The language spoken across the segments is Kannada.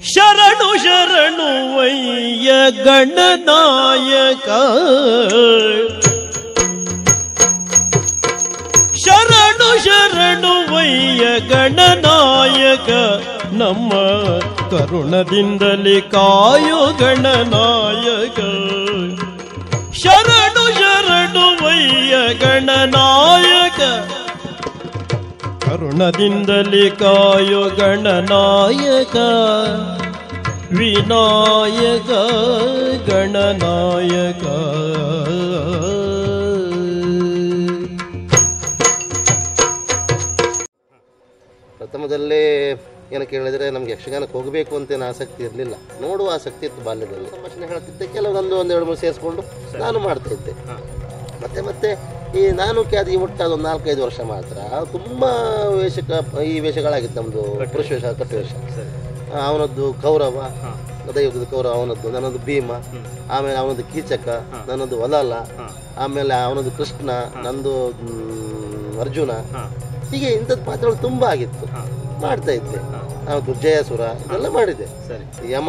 ಶರಣು ಶರಣು ವಯ್ಯ ಗಣನಾಯಕ ಶರಣು ಶರಣು ವಯ್ಯ ಗಣನಾಯಕ ನಮ್ಮ ಕರುಣದಿಂದಲೇ ಕಾಯೋ ಗಣನಾಯಕ ಶರಣು ಶರಣು ವಯ್ಯ ಗಣನಾಯಕ ಕರುಣದಿಂದಲೇ ಕಾಯೋ ಗಣನಾಯಕ ವಿನಾಯಕ ಗಣನಾಯಕ ಪ್ರಥಮದಲ್ಲೇ ಏನಕ್ಕೆ ಹೇಳಿದ್ರೆ ನಮ್ಗೆ ಯಕ್ಷಗಾನಕ್ಕೆ ಹೋಗಬೇಕು ಅಂತೇನು ಆಸಕ್ತಿ ಇರಲಿಲ್ಲ ನೋಡುವ ಆಸಕ್ತಿ ಇತ್ತು ಬಾಲ್ಯದಲ್ಲಿ ಸಂಭಾಷಣೆ ಹೇಳ್ತಿದ್ದೆ ಕೆಲವೊಂದು ಒಂದು ಎರಡು ಮೂರು ಸೇರಿಸ್ಕೊಂಡು ನಾನು ಮಾಡ್ತಾ ಇದ್ದೆ ಮತ್ತೆ ಮತ್ತೆ ಈ ನಾನು ಖ್ಯಾತಿಗೆ ಮುಟ್ಟಾದ ಒಂದು ನಾಲ್ಕೈದು ವರ್ಷ ಮಾತ್ರ ತುಂಬ ವೇಷಕ ಈ ವೇಷಗಳಾಗಿತ್ತು ನಮ್ಮದು ಪುರುಷ ವೇಷ ಕಟ್ಟು ವೇಷ ಆ, ಅವನದ್ದು ಕೌರವ ದೈವದ ಕೌರವ ಅವನದ್ದು ನನ್ನದು ಭೀಮ ಆಮೇಲೆ ಅವನದ್ದು ಕೀಚಕ ನನ್ನದು ವಲಾಲ ಆಮೇಲೆ ಅವನದ್ದು ಕೃಷ್ಣ ನಂದು ಮ್, ಅರ್ಜುನ ಹೀಗೆ ಇಂಥದ್ದು ಪಾತ್ರಗಳು ತುಂಬ ಆಗಿತ್ತು ಮಾಡ್ತಾ ಇದ್ದೆ ನಾವು ದುರ್ಜಯಾಸುರ ಇದೆಲ್ಲ ಮಾಡಿದೆ ಸರಿ ಯಮ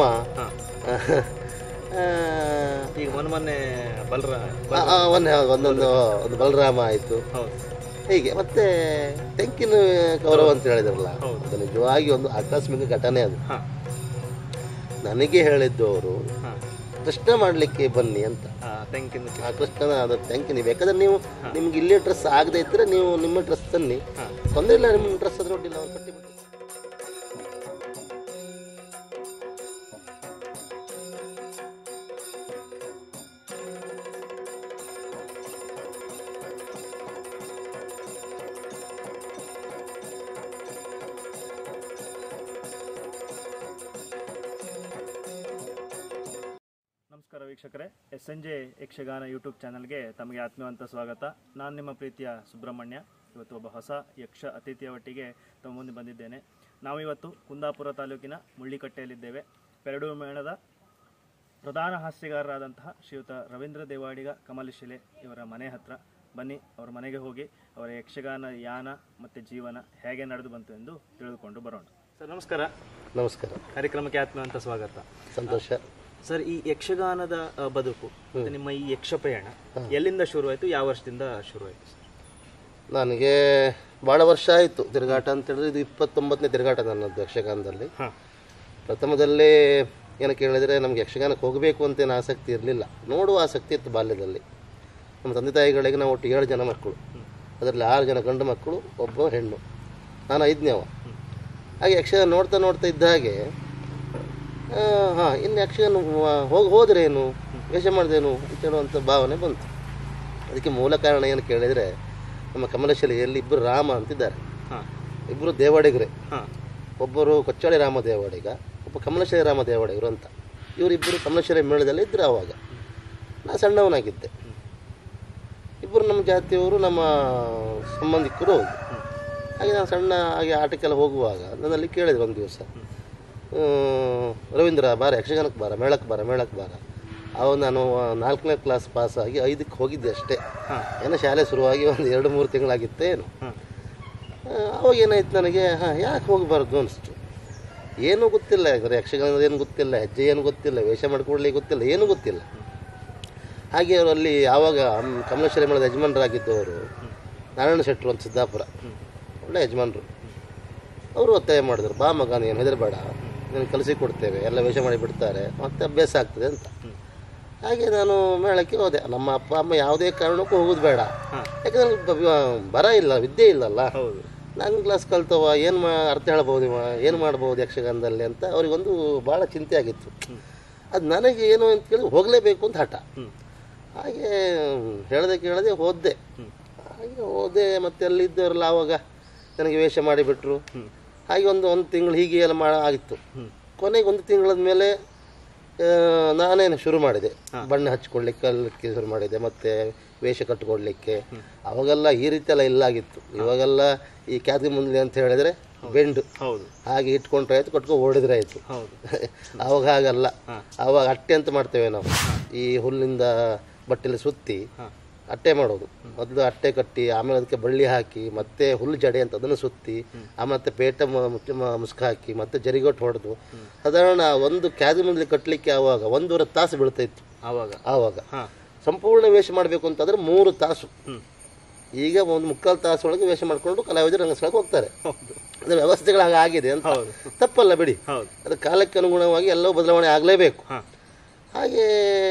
ಆ, ಈಗ ಮೊನ್ನೆ ಮೊನ್ನೆ ಬಲರ ಆ, ಆ, ಒಂದ್ ಒಂದೊಂದು ಒಂದು ಬಲರಾಮ ಆಯಿತು ಹೌದು ಹೀಗೆ ಮತ್ತೆ ತೆಂಕಿನ ಕೌರವ ಅಂತ ಹೇಳಿದ್ರಲ್ಲ ಅದು ನಿಜವಾಗಿ ಒಂದು ಆಕಸ್ಮಿಕ ಘಟನೆ ಅದು ಹಾಂ ನನಗೆ ಹೇಳಿದ್ದು ಅವರು ಹಾಂ ಕೃಷ್ಣ ಮಾಡಲಿಕ್ಕೆ ಬನ್ನಿ ಅಂತ ತೆಂಕಿನ ಆ ಕೃಷ್ಣನ ಅದು ತೆಂಕಿ ನೀವು ಬೇಕಾದ್ರೆ ನೀವು ನಿಮ್ಗೆ ಇಲ್ಲೇ ಡ್ರೆಸ್ ಆಗದೆ ಇದ್ರೆ ನೀವು ನಿಮ್ಮ ಡ್ರೆಸ್ ತನ್ನಿ ತೊಂದರೆ ಇಲ್ಲ ನಿಮ್ಮ ಡ್ರೆಸ್ ಅದು ನೋಡಿಲ್ಲ ಅವ್ರು ಕಟ್ಟಿ ಬಿಟ್ಟು ನಮಸ್ಕಾರ ವೀಕ್ಷಕರೇ S N J Yakshagana YouTube ಚಾನಲ್ಗೆ ತಮಗೆ ಆತ್ಮೀಯವಂತ ಸ್ವಾಗತ ನಾನು ನಿಮ್ಮ ಪ್ರೀತಿಯ ಸುಬ್ರಹ್ಮಣ್ಯ ಇವತ್ತು ಒಬ್ಬ ಹೊಸ ಯಕ್ಷ ಅತಿಥಿಯ ಒಟ್ಟಿಗೆ ತಮ್ಮ ಮುಂದೆ ಬಂದಿದ್ದೇನೆ ನಾವಿವತ್ತು ಕುಂದಾಪುರ ತಾಲೂಕಿನ ಮುಳ್ಳಿಕಟ್ಟೆಯಲ್ಲಿದ್ದೇವೆ ಪೆರಡು ಮೇಳದ ಪ್ರಧಾನ ಹಾಸ್ಯಗಾರರಾದಂತಹ ಶ್ರೀಯುತ ರವೀಂದ್ರ ದೇವಾಡಿಗ ಕಮಲಶಿಲೆ ಇವರ ಮನೆ ಹತ್ರ ಬನ್ನಿ ಅವರ ಮನೆಗೆ ಹೋಗಿ ಅವರ ಯಕ್ಷಗಾನ ಯಾನ ಮತ್ತು ಜೀವನ ಹೇಗೆ ನಡೆದು ಬಂತು ಎಂದು ತಿಳಿದುಕೊಂಡು ಬರೋಣ ಸರ್ ನಮಸ್ಕಾರ ನಮಸ್ಕಾರ ಕಾರ್ಯಕ್ರಮಕ್ಕೆ ಆತ್ಮೀಯವಂತ ಸ್ವಾಗತ ಸಂತೋಷ ಸರ್ ಈ ಯಕ್ಷಗಾನದ ಆ, ಬದುಕು ಮತ್ತೆ ನಿಮ್ಮ ಈ ಯಕ್ಷ ಪ್ರಯಾಣ ಎಲ್ಲಿಂದ ಶುರುವಾಯಿತು ಯಾವ ವರ್ಷದಿಂದ ಶುರುವಾಯಿತು ಸರ್ ನನಗೆ ಭಾಳ ವರ್ಷ ಆಯಿತು ತಿರುಗಾಟ ಅಂತ ಹೇಳಿದ್ರೆ ಇದು ಇಪ್ಪತ್ತೊಂಬತ್ತನೇ ತಿರುಗಾಟ ನನ್ನದು ಯಕ್ಷಗಾನದಲ್ಲಿ ಹಾಂ ಪ್ರಥಮದಲ್ಲೇ ಏನಕ್ಕೆ ಹೇಳಿದರೆ ನಮ್ಗೆ ಯಕ್ಷಗಾನಕ್ಕೆ ಹೋಗಬೇಕು ಅಂತೇನು ಆಸಕ್ತಿ ಇರಲಿಲ್ಲ ನೋಡುವ ಆಸಕ್ತಿ ಇತ್ತು ಬಾಲ್ಯದಲ್ಲಿ ನಮ್ಮ ತಂದೆ ತಾಯಿಗಳಿಗೆ ನಾವು ಒಟ್ಟು ಏಳು ಜನ ಮಕ್ಕಳು ಅದರಲ್ಲಿ ಆರು ಜನ ಗಂಡು ಮಕ್ಕಳು ಒಬ್ಬ ಹೆಣ್ಣು ನಾನು ಐದನೇವ ಹಾಗೆ ಯಕ್ಷಗಾನ ನೋಡ್ತಾ ನೋಡ್ತಾ ಇದ್ದ ಹಾಗೆ ಹಾಂ ಇನ್ನು ಯಕ್ಷಗಾನ ಹೋಗಿ ಹೋದ್ರೆ ಏನು ವೇಷ ಮಾಡಿದೇನು ಅಂತ ಹೇಳುವಂಥ ಭಾವನೆ ಬಂತು ಅದಕ್ಕೆ ಮೂಲ ಕಾರಣ ಏನು ಕೇಳಿದರೆ ನಮ್ಮ ಕಮಲಶಿಲೆಯಲ್ಲಿ ಇಬ್ಬರು ರಾಮ ಅಂತಿದ್ದಾರೆ ಹಾಂ ಇಬ್ಬರು ದೇವಾಡಿಗರೇ ಹಾಂ ಒಬ್ಬರು ಕೊಚ್ಚಾಳಿ ರಾಮ ದೇವಾಡಿಗ ಒಬ್ಬ ಕಮಲಶಿಲೆ ರಾಮ ದೇವಾಡಿಗರು ಅಂತ ಇವರಿಬ್ಬರು ಕಮಲಶಿಲೆ ಮೇಳದಲ್ಲಿ ಇದ್ದರು ಆವಾಗ ನಾ ಸಣ್ಣವನಾಗಿದ್ದೆ ಇಬ್ಬರು ನಮ್ಮ ಜಾತಿಯವರು ನಮ್ಮ ಸಂಬಂಧಿಕರು ಹೌದು ಹಾಗೆ ನಾನು ಸಣ್ಣ ಹಾಗೆ ಆಟಕ್ಕೆಲ್ಲ ಹೋಗುವಾಗ ನನ್ನಲ್ಲಿ ಕೇಳಿದ್ರು ಒಂದು ದಿವಸ ರವೀಂದ್ರ ಬಾರ ಯಕ್ಷಗಾನಕ್ಕೆ ಬಾರ ಮೇಳಕ್ಕೆ ಬಾರ ಮೇಳಕ್ಕೆ ಬಾರ ಅವಾಗ ನಾನು ನಾಲ್ಕನೇ ಕ್ಲಾಸ್ ಪಾಸ್ ಆಗಿ ಐದಕ್ಕೆ ಹೋಗಿದ್ದೆ ಅಷ್ಟೇ ಏನೋ ಶಾಲೆ ಶುರುವಾಗಿ ಒಂದು ಎರಡು ಮೂರು ತಿಂಗಳಾಗಿತ್ತೇನು ಹಾಂ ಆ, ಅವಾಗ ಏನಾಯ್ತು ನನಗೆ ಹಾಂ ಯಾಕೆ ಹೋಗಬಾರ್ದು ಅನಿಸ್ತು ಏನೂ ಗೊತ್ತಿಲ್ಲ ಯಾಕಂದರೆ ಯಕ್ಷಗಾನದ ಏನು ಗೊತ್ತಿಲ್ಲ ಹೆಜ್ಜೆ ಏನು ಗೊತ್ತಿಲ್ಲ ವೇಷ ಮಾಡ್ಕೊಳ್ಳಿ ಗೊತ್ತಿಲ್ಲ ಏನೂ ಗೊತ್ತಿಲ್ಲ ಹಾಗೆ ಅವರು ಅಲ್ಲಿ ಯಾವಾಗ ಹಮ್- ಕಮಲೇಶ್ವರಿ ಮೇಳದ ಯಜಮಾನರಾಗಿದ್ದವರು ನಾರಾಯಣ ಶೆಟ್ಟರು ಅಂತ ಸಿದ್ದಾಪುರ ಒಳ್ಳೆ ಯಜಮಾನರು ಅವರು ಒತ್ತಾಯ ಮಾಡಿದ್ರು ಬಾ ಮಗ ನೀನು ಹೆದರಬೇಡ ನೀನು ಕಲಿಸಿ ಕೊಡ್ತೇವೆ ಎಲ್ಲ ವೇಷ ಮಾಡಿ ಬಿಡ್ತಾರೆ ಮತ್ತೆ ಅಭ್ಯಾಸ ಆಗ್ತದೆ ಅಂತ ಹಾಗೆ ನಾನು ಮೇಳಕ್ಕೆ ಹೋದೆ ನಮ್ಮ ಅಪ್ಪ ಅಮ್ಮ ಯಾವುದೇ ಕಾರಣಕ್ಕೂ ಹೋಗೋದು ಬೇಡ ಯಾಕಂದ್ರೆ ನನಗೆ ಬ- ಬ- ಬರ ಇಲ್ಲ ವಿದ್ಯೆ ಇಲ್ಲಲ್ಲ ಹೌದು ನಾನು ಕ್ಲಾಸ್ ಕಲ್ತವ ಏನು ಮಾ ಅರ್ಥ ಹೇಳ್ಬೋದು ಇವ ಏನು ಮಾಡ್ಬೋದು ಯಕ್ಷಗಾನದಲ್ಲಿ ಅಂತ ಅವರಿಗೊಂದು ಭಾಳ ಚಿಂತೆ ಆಗಿತ್ತು ಅದು ನನಗೆ ಏನು ಅಂತ ಕೇಳಿ ಹೋಗಲೇಬೇಕು ಅಂತ ಹಠ ಹಾಗೆ ಹೇಳ್ದೆ ಕೇಳದೆ ಹೋದೆ ಹಾಗೆ ಹೋದೆ ಮತ್ತೆ ಅಲ್ಲಿದ್ದವರೆಲ್ಲ ಆವಾಗ ನನಗೆ ವೇಷ ಮಾಡಿಬಿಟ್ರು ಹಾಗೆ ಒಂದು ಒಂದು ತಿಂಗಳು ಹೀಗೆ ಎಲ್ಲ ಮಾ ಆಗಿತ್ತು ಕೊನೆಗೆ ಒಂದು ತಿಂಗಳದ ಮೇಲೆ ಆ, ನಾನೇನು ಶುರು ಮಾಡಿದೆ ಬಣ್ಣ ಹಚ್ಕೊಳ್ಲಿಕ್ಕೆ ಅಲ್ಲಿಕ್ಕೆ ಶುರು ಮಾಡಿದೆ ಮತ್ತೆ ವೇಷ ಕಟ್ಕೊಡ್ಲಿಕ್ಕೆ ಅವಾಗೆಲ್ಲ ಈ ರೀತಿ ಎಲ್ಲ ಇಲ್ಲ ಆಗಿತ್ತು ಇವಾಗೆಲ್ಲ ಈ ಖ್ಯಾತಿ ಮುಂದೆ ಅಂತ ಹೇಳಿದ್ರೆ ಬೆಂಡು ಹೌದು ಹಾಗೆ ಇಟ್ಕೊಂಡ್ರೆ ಆಯ್ತು ಕಟ್ಕೊಂಡು ಓಡಿದ್ರೆ ಆಯ್ತು ಹೌದು ಅವಾಗ ಹಾಗಲ್ಲ ಅವಾಗ ಅಟ್ಟೆ ಅಂತ ಮಾಡ್ತೇವೆ ನಾವು ಈ ಹುಲ್ಲಿಂದ ಬಟ್ಟೆಲಿ ಸುತ್ತಿ ಅಟ್ಟೆ ಮಾಡೋದು ಮೊದಲು ಅಟ್ಟೆ ಕಟ್ಟಿ ಆಮೇಲೆ ಅದಕ್ಕೆ ಬಳ್ಳಿ ಹಾಕಿ ಮತ್ತೆ ಹುಲ್ಲು ಜಡೆ ಅಂತ ಅದನ್ನು ಸುತ್ತಿ ಆಮೇಲೆ ಮತ್ತೆ ಪೇಟ ಮ- ಮುಚ್ಚ- ಮ- ಮುಸ್ಕ ಹಾಕಿ ಮತ್ತೆ ಜರಿಗೊಟ್ಟು ಹೊಡೆದು ಸಾಧಾರಣ ಒಂದು ಕ್ಯಾದಿ ಮುಂದೆ ಕಟ್ಟಲಿಕ್ಕೆ ಆವಾಗ ಒಂದೂವರೆ ತಾಸು ಬೀಳ್ತಾ ಇತ್ತು ಆವಾಗ ಆವಾಗ ಹಾ ಸಂಪೂರ್ಣ ವೇಷ ಮಾಡಬೇಕು ಅಂತಂದ್ರೆ ಮೂರು ತಾಸು ಹ್ಮ್ ಈಗ ಒಂದು ಮುಕ್ಕಾಲು ತಾಸೊಳಗೆ ವೇಷ ಮಾಡಿಕೊಂಡು ಕಲಾವಿದರು ರಂಗಸ್ಥಳಕ್ಕೆ ಹೋಗ್ತಾರೆ ಹೌದು ಅದ್ರ ವ್ಯವಸ್ಥೆಗಳು ಹಾಗೆ ಆಗಿದೆ ಅಂತ ಹೌದು ತಪ್ಪಲ್ಲ ಬಿಡಿ ಹೌದು ಅದು ಕಾಲಕ್ಕೆ ಅನುಗುಣವಾಗಿ ಎಲ್ಲವೂ ಬದಲಾವಣೆ ಆಗಲೇಬೇಕು ಹಾ ಹಾಗೆ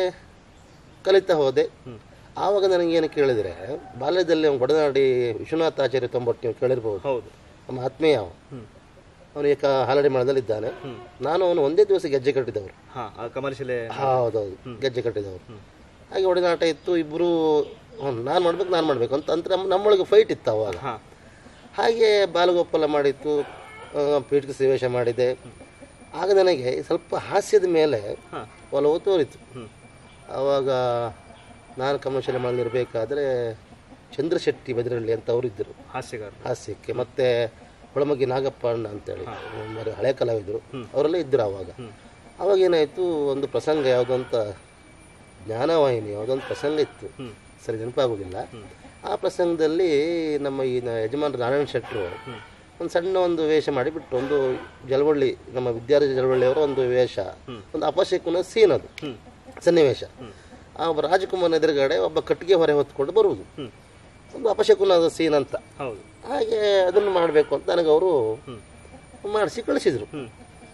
ಕಲಿತಾ ಹೋದೆ ಆವಾಗ ನನಗೇನು ಕೇಳಿದರೆ ಬಾಲ್ಯದಲ್ಲಿ ಅವ್ನು ಗೊಡನಾಡಿ ವಿಶ್ವನಾಥ ಆಚಾರ್ಯ ತೊಂಬಟ್ಟು ನೀವು ಕೇಳಿರ್ಬೋದು ಹೌದು ನಮ್ಮ ಆತ್ಮೀಯ ಅವ ಹ್ಮ್ ಅವನು ಈಗ ಹಾಲಡಿ ಮೇಳದಲ್ಲಿದ್ದಾನೆ ಹ್ಮ್ ನಾನು ಅವನು ಒಂದೇ ದಿವಸ ಗೆಜ್ಜೆ ಕಟ್ಟಿದವರು ಹಾ ಆ ಕಮರ್ಷಿಯಲ್ ಹೌದೌದು ಗೆಜ್ಜೆ ಕಟ್ಟಿದವರು ಹಾಗೆ ಒಡನಾಟ ಇತ್ತು ಇಬ್ಬರು ನಾನು ಮಾಡ್ಬೇಕು ನಾನು ಮಾಡಬೇಕು ಅಂತ ಅಂತ ನಮ್ಮ ನಮ್ಮೊಳಗೆ ಫೈಟ್ ಇತ್ತು ಅವಾಗ ಹಾ ಹಾಗೆ ಬಾಲಗೋಪಾಲ ಮಾಡಿತ್ತು ಆ, ಪೀಠಿಕೆ ಸನ್ನಿವೇಶ ಮಾಡಿದೆ ಆಗ ನನಗೆ ಸ್ವಲ್ಪ ಹಾಸ್ಯದ ಮೇಲೆ ಹಾ ಒಲವು ತೋರಿತು ಹ್ಮ್ ಆವಾಗ ನಾನು ಕಮರ್ಷಿಯಲ್ ಮಾಡಲಿರಬೇಕಾದ್ರೆ ಚಂದ್ರಶೆಟ್ಟಿ ಬದಿರಳ್ಳಿ ಅಂತ ಅವರಿದ್ದರು ಹಾಸ್ಯಗಾರ ಹಾಸ್ಯಕ್ಕೆ ಮತ್ತು ಹೊಳಮಗಿ ನಾಗಪ್ಪ ಅಣ್ಣ ಅಂತೇಳಿ ಮರಿ ಹಳೆ ಕಲಾವಿದರು ಅವರೆಲ್ಲ ಇದ್ದರು ಆವಾಗ ಆವಾಗ ಏನಾಯಿತು ಒಂದು ಪ್ರಸಂಗ ಯಾವುದೋ ಅಂತ ಜ್ಞಾನವಾಹಿನಿ ಯಾವುದೊಂದು ಪ್ರಸಂಗ ಇತ್ತು ಹ್ಮ್ ಸರಿ ನೆನಪಾಗೋದಿಲ್ಲ ಆ ಪ್ರಸಂಗದಲ್ಲಿ ನಮ್ಮ ಈ ನ- ಯಜಮಾನರು ನಾರಾಯಣ ಶೆಟ್ಟರು ಒಂದು ಸಣ್ಣ ಒಂದು ವೇಷ ಮಾಡಿಬಿಟ್ಟು ಒಂದು ಜಲವಳ್ಳಿ ನಮ್ಮ ವಿದ್ಯಾರ್ಥಿ ಜಲವಳ್ಳಿಯವರ ಒಂದು ವೇಷ ಒಂದು ಅಪಶಕುನ ಸೀನ್ ಅದು ಹ್ಮ್ ಸನ್ನಿವೇಶ ಆ ಒಬ್ಬ ರಾಜಕುಮಾರನ ಎದುರುಗಡೆ ಒಬ್ಬ ಕಟ್ಟಿಗೆ ಹೊರೆ ಹೊತ್ಕೊಂಡು ಬರುವುದು ಹ್ಮ್ ಒಂದು ಅಪಶಕುನದ ಸೀನ್ ಅಂತ ಹೌದು ಹಾಗೆ ಅದನ್ನು ಮಾಡಬೇಕು ಅಂತ ನನಗೆ ಅವರು ಮಾಡಿಸಿ ಕಳಿಸಿದರು ಹ್ಮ್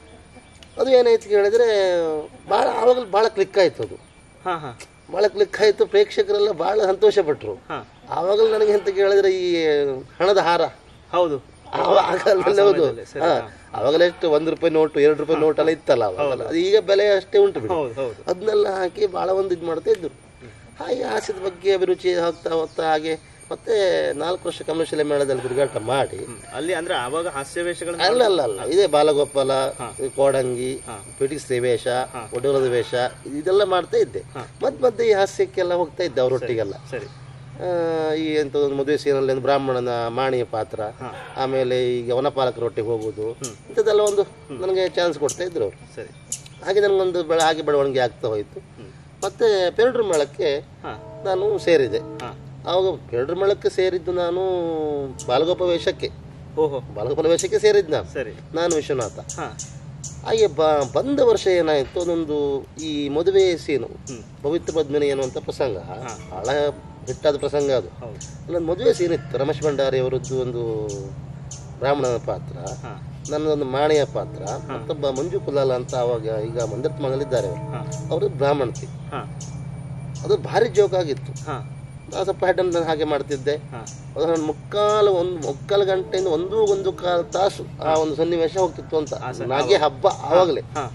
ಅದು ಏನಾಯ್ತು ಕೇಳಿದರೆ ಭಾಳ ಆವಾಗಲೂ ಭಾಳ ಕ್ಲಿಕ್ ಆಯಿತು ಅದು ಹಾ ಹಾ ಭಾಳ ಕ್ಲಿಕ್ ಆಯಿತು ಪ್ರೇಕ್ಷಕರೆಲ್ಲ ಭಾಳ ಸಂತೋಷಪಟ್ಟರು ಹಾ ಆವಾಗಲೂ ನನಗೆ ಎಂತ ಕೇಳಿದ್ರೆ ಈ ಹಣದ ಹಾರ ಹೌದು ಆವಾಗಲೇ ಹೌದು ಹಾ ಆವಾಗಲೇ ಎಷ್ಟು ಒಂದು ರೂಪಾಯಿ ನೋಟು ಎರಡು ರೂಪಾಯಿ ನೋಟ್ ಎಲ್ಲ ಇತ್ತಲ್ಲ ಅವಾಗ ಅದು ಈಗ ಬೆಲೆ ಅಷ್ಟೇ ಉಂಟು ಬಿಡಿ ಹೌದು ಹೌದು ಅದನ್ನೆಲ್ಲ ಹಾಕಿ ಭಾಳ ಒಂದು ಇದು ಮಾಡ್ತಾ ಇದ್ರು ಹಾಗೆ ಹಾಸ್ಯದ ಬಗ್ಗೆ ಅಭಿರುಚಿ ಹೋಗ್ತಾ ಹೋಗ್ತಾ ಹಾಗೆ ಮತ್ತೆ ನಾಲ್ಕು ವರ್ಷ ಕಮರ್ಷಿಯಲ್ ಮೇಳದಲ್ಲಿ ತಿರುಗಾಟ ಮಾಡಿ ಹ್ಮ್. ಅಲ್ಲಿ ಅಂದ್ರೆ ಆವಾಗ ಹಾಸ್ಯ ವೇಷಗಳನ್ನ ಅಲ್ಲ ಅಲ್ಲ ಅಲ್ಲ ಇದೇ ಬಾಲಗೋಪಾಲ ಕೋಡಂಗಿ ಪಿಟಿಕ್ಸ್ ವೇಷ ಒಡೂರದ ವೇಷ ಇದೆಲ್ಲ ಮಾಡ್ತಾ ಇದ್ದೆ ಮಧ್ಯ ಮಧ್ಯೆ ಈ ಹಾಸ್ಯಕ್ಕೆಲ್ಲ ಹೋಗ್ತಾ ಇದ್ದೆ ಅವರೊಟ್ಟಿಗೆಲ್ಲ ಸರಿ ಆ, ಈ ಎಂತ ಒಂದು ಮದುವೆ ಸೀನಲ್ಲಿ ಒಂದು ಬ್ರಾಹ್ಮಣನ ಮಾಣಿಯ ಪಾತ್ರ ಆಮೇಲೆ ಈಗ ವನಪಾಲಕರೊಟ್ಟಿಗೆ ಹೋಗುದು ಇಂಥದ್ದೆಲ್ಲ ಒಂದು ನನಗೆ ಚಾನ್ಸ್ ಕೊಡ್ತಾ ಇದ್ರು ಅವರು ಸರಿ ಹಾಗೆ ನನಗೊಂದು ಬೆಳ ಹಾಗೆ ಬೆಳವಣಿಗೆ ಆಗ್ತಾ ಹೋಯಿತು ಮತ್ತೆ ಪೆರಡ್ರ ಮೇಳಕ್ಕೆ ಹಾ ನಾನು ಸೇರಿದೆ ಹಾ ಆವಾಗ ಪೆರಡ್ರ ಮೇಳಕ್ಕೆ ಸೇರಿದ್ದು ನಾನು ಬಾಲಗೋಪ ವೇಷಕ್ಕೆ ಓಹೋ ಬಾಲಗೋಪಾಲ ವೇಷಕ್ಕೆ ಸೇರಿದ್ದು ನಾನು ಸರಿ ನಾನು ವಿಶ್ವನಾಥ ಹಾ ಹಾಗೆ ಬ ಬಂದ ವರ್ಷ ಏನಾಯಿತು ಅದೊಂದು ಈ ಮದುವೆ ಸೀನು ಪವಿತ್ರ ಪದ್ಮಿನಿ ಅನ್ನುವಂಥ ಪ್ರಸಂಗ ಬಹಳ ಹಿಟ್ಟಾದ ಪ್ರಸಂಗ ಅದು ಹೌದು ಅಲ್ಲೊಂದು ಮದುವೆ ಸೀನ್ ಇತ್ತು ರಮೇಶ್ ಭಂಡಾರಿ ಅವರದ್ದು ಒಂದು ಬ್ರಾಹ್ಮಣನ ಪಾತ್ರ ಹಾ ನನ್ನದೊಂದು ಮಾಣಿಯ ಪಾತ್ರ ಮತ್ತೊಬ್ಬ ಮಂಜು ಕುಲಾಲ ಅಂತ ಅವಾಗ ಈಗ ಮಂದಿರ್ಮಂಗಲಿದ್ದಾರೆ ಅವರು ಹಾ ಅವರು ಬ್ರಾಹ್ಮಣತಿ ಹಾ ಅದು ಭಾರಿ ಜೋಕ್ ಆಗಿತ್ತು ಹಾ ನಾನು ಸ್ವಲ್ಪ ಹೆಡ್ ನಾನು ಹಾಗೆ ಮಾಡ್ತಿದ್ದೆ ಹಾ ಅದು ನನ್ನ ಮುಕ್ಕಾಲು ಒಂದು ಮುಕ್ಕಾಲು ಗಂಟೆಯಿಂದ ಒಂದು ಒಂದು ಕಾಲು ತಾಸು ಆ ಒಂದು ಸನ್ನಿವೇಶ ಹೋಗ್ತಿತ್ತು ಅಂತ ನಾಗೆ ಹಬ್ಬ ಆವಾಗಲೇ ಹಾ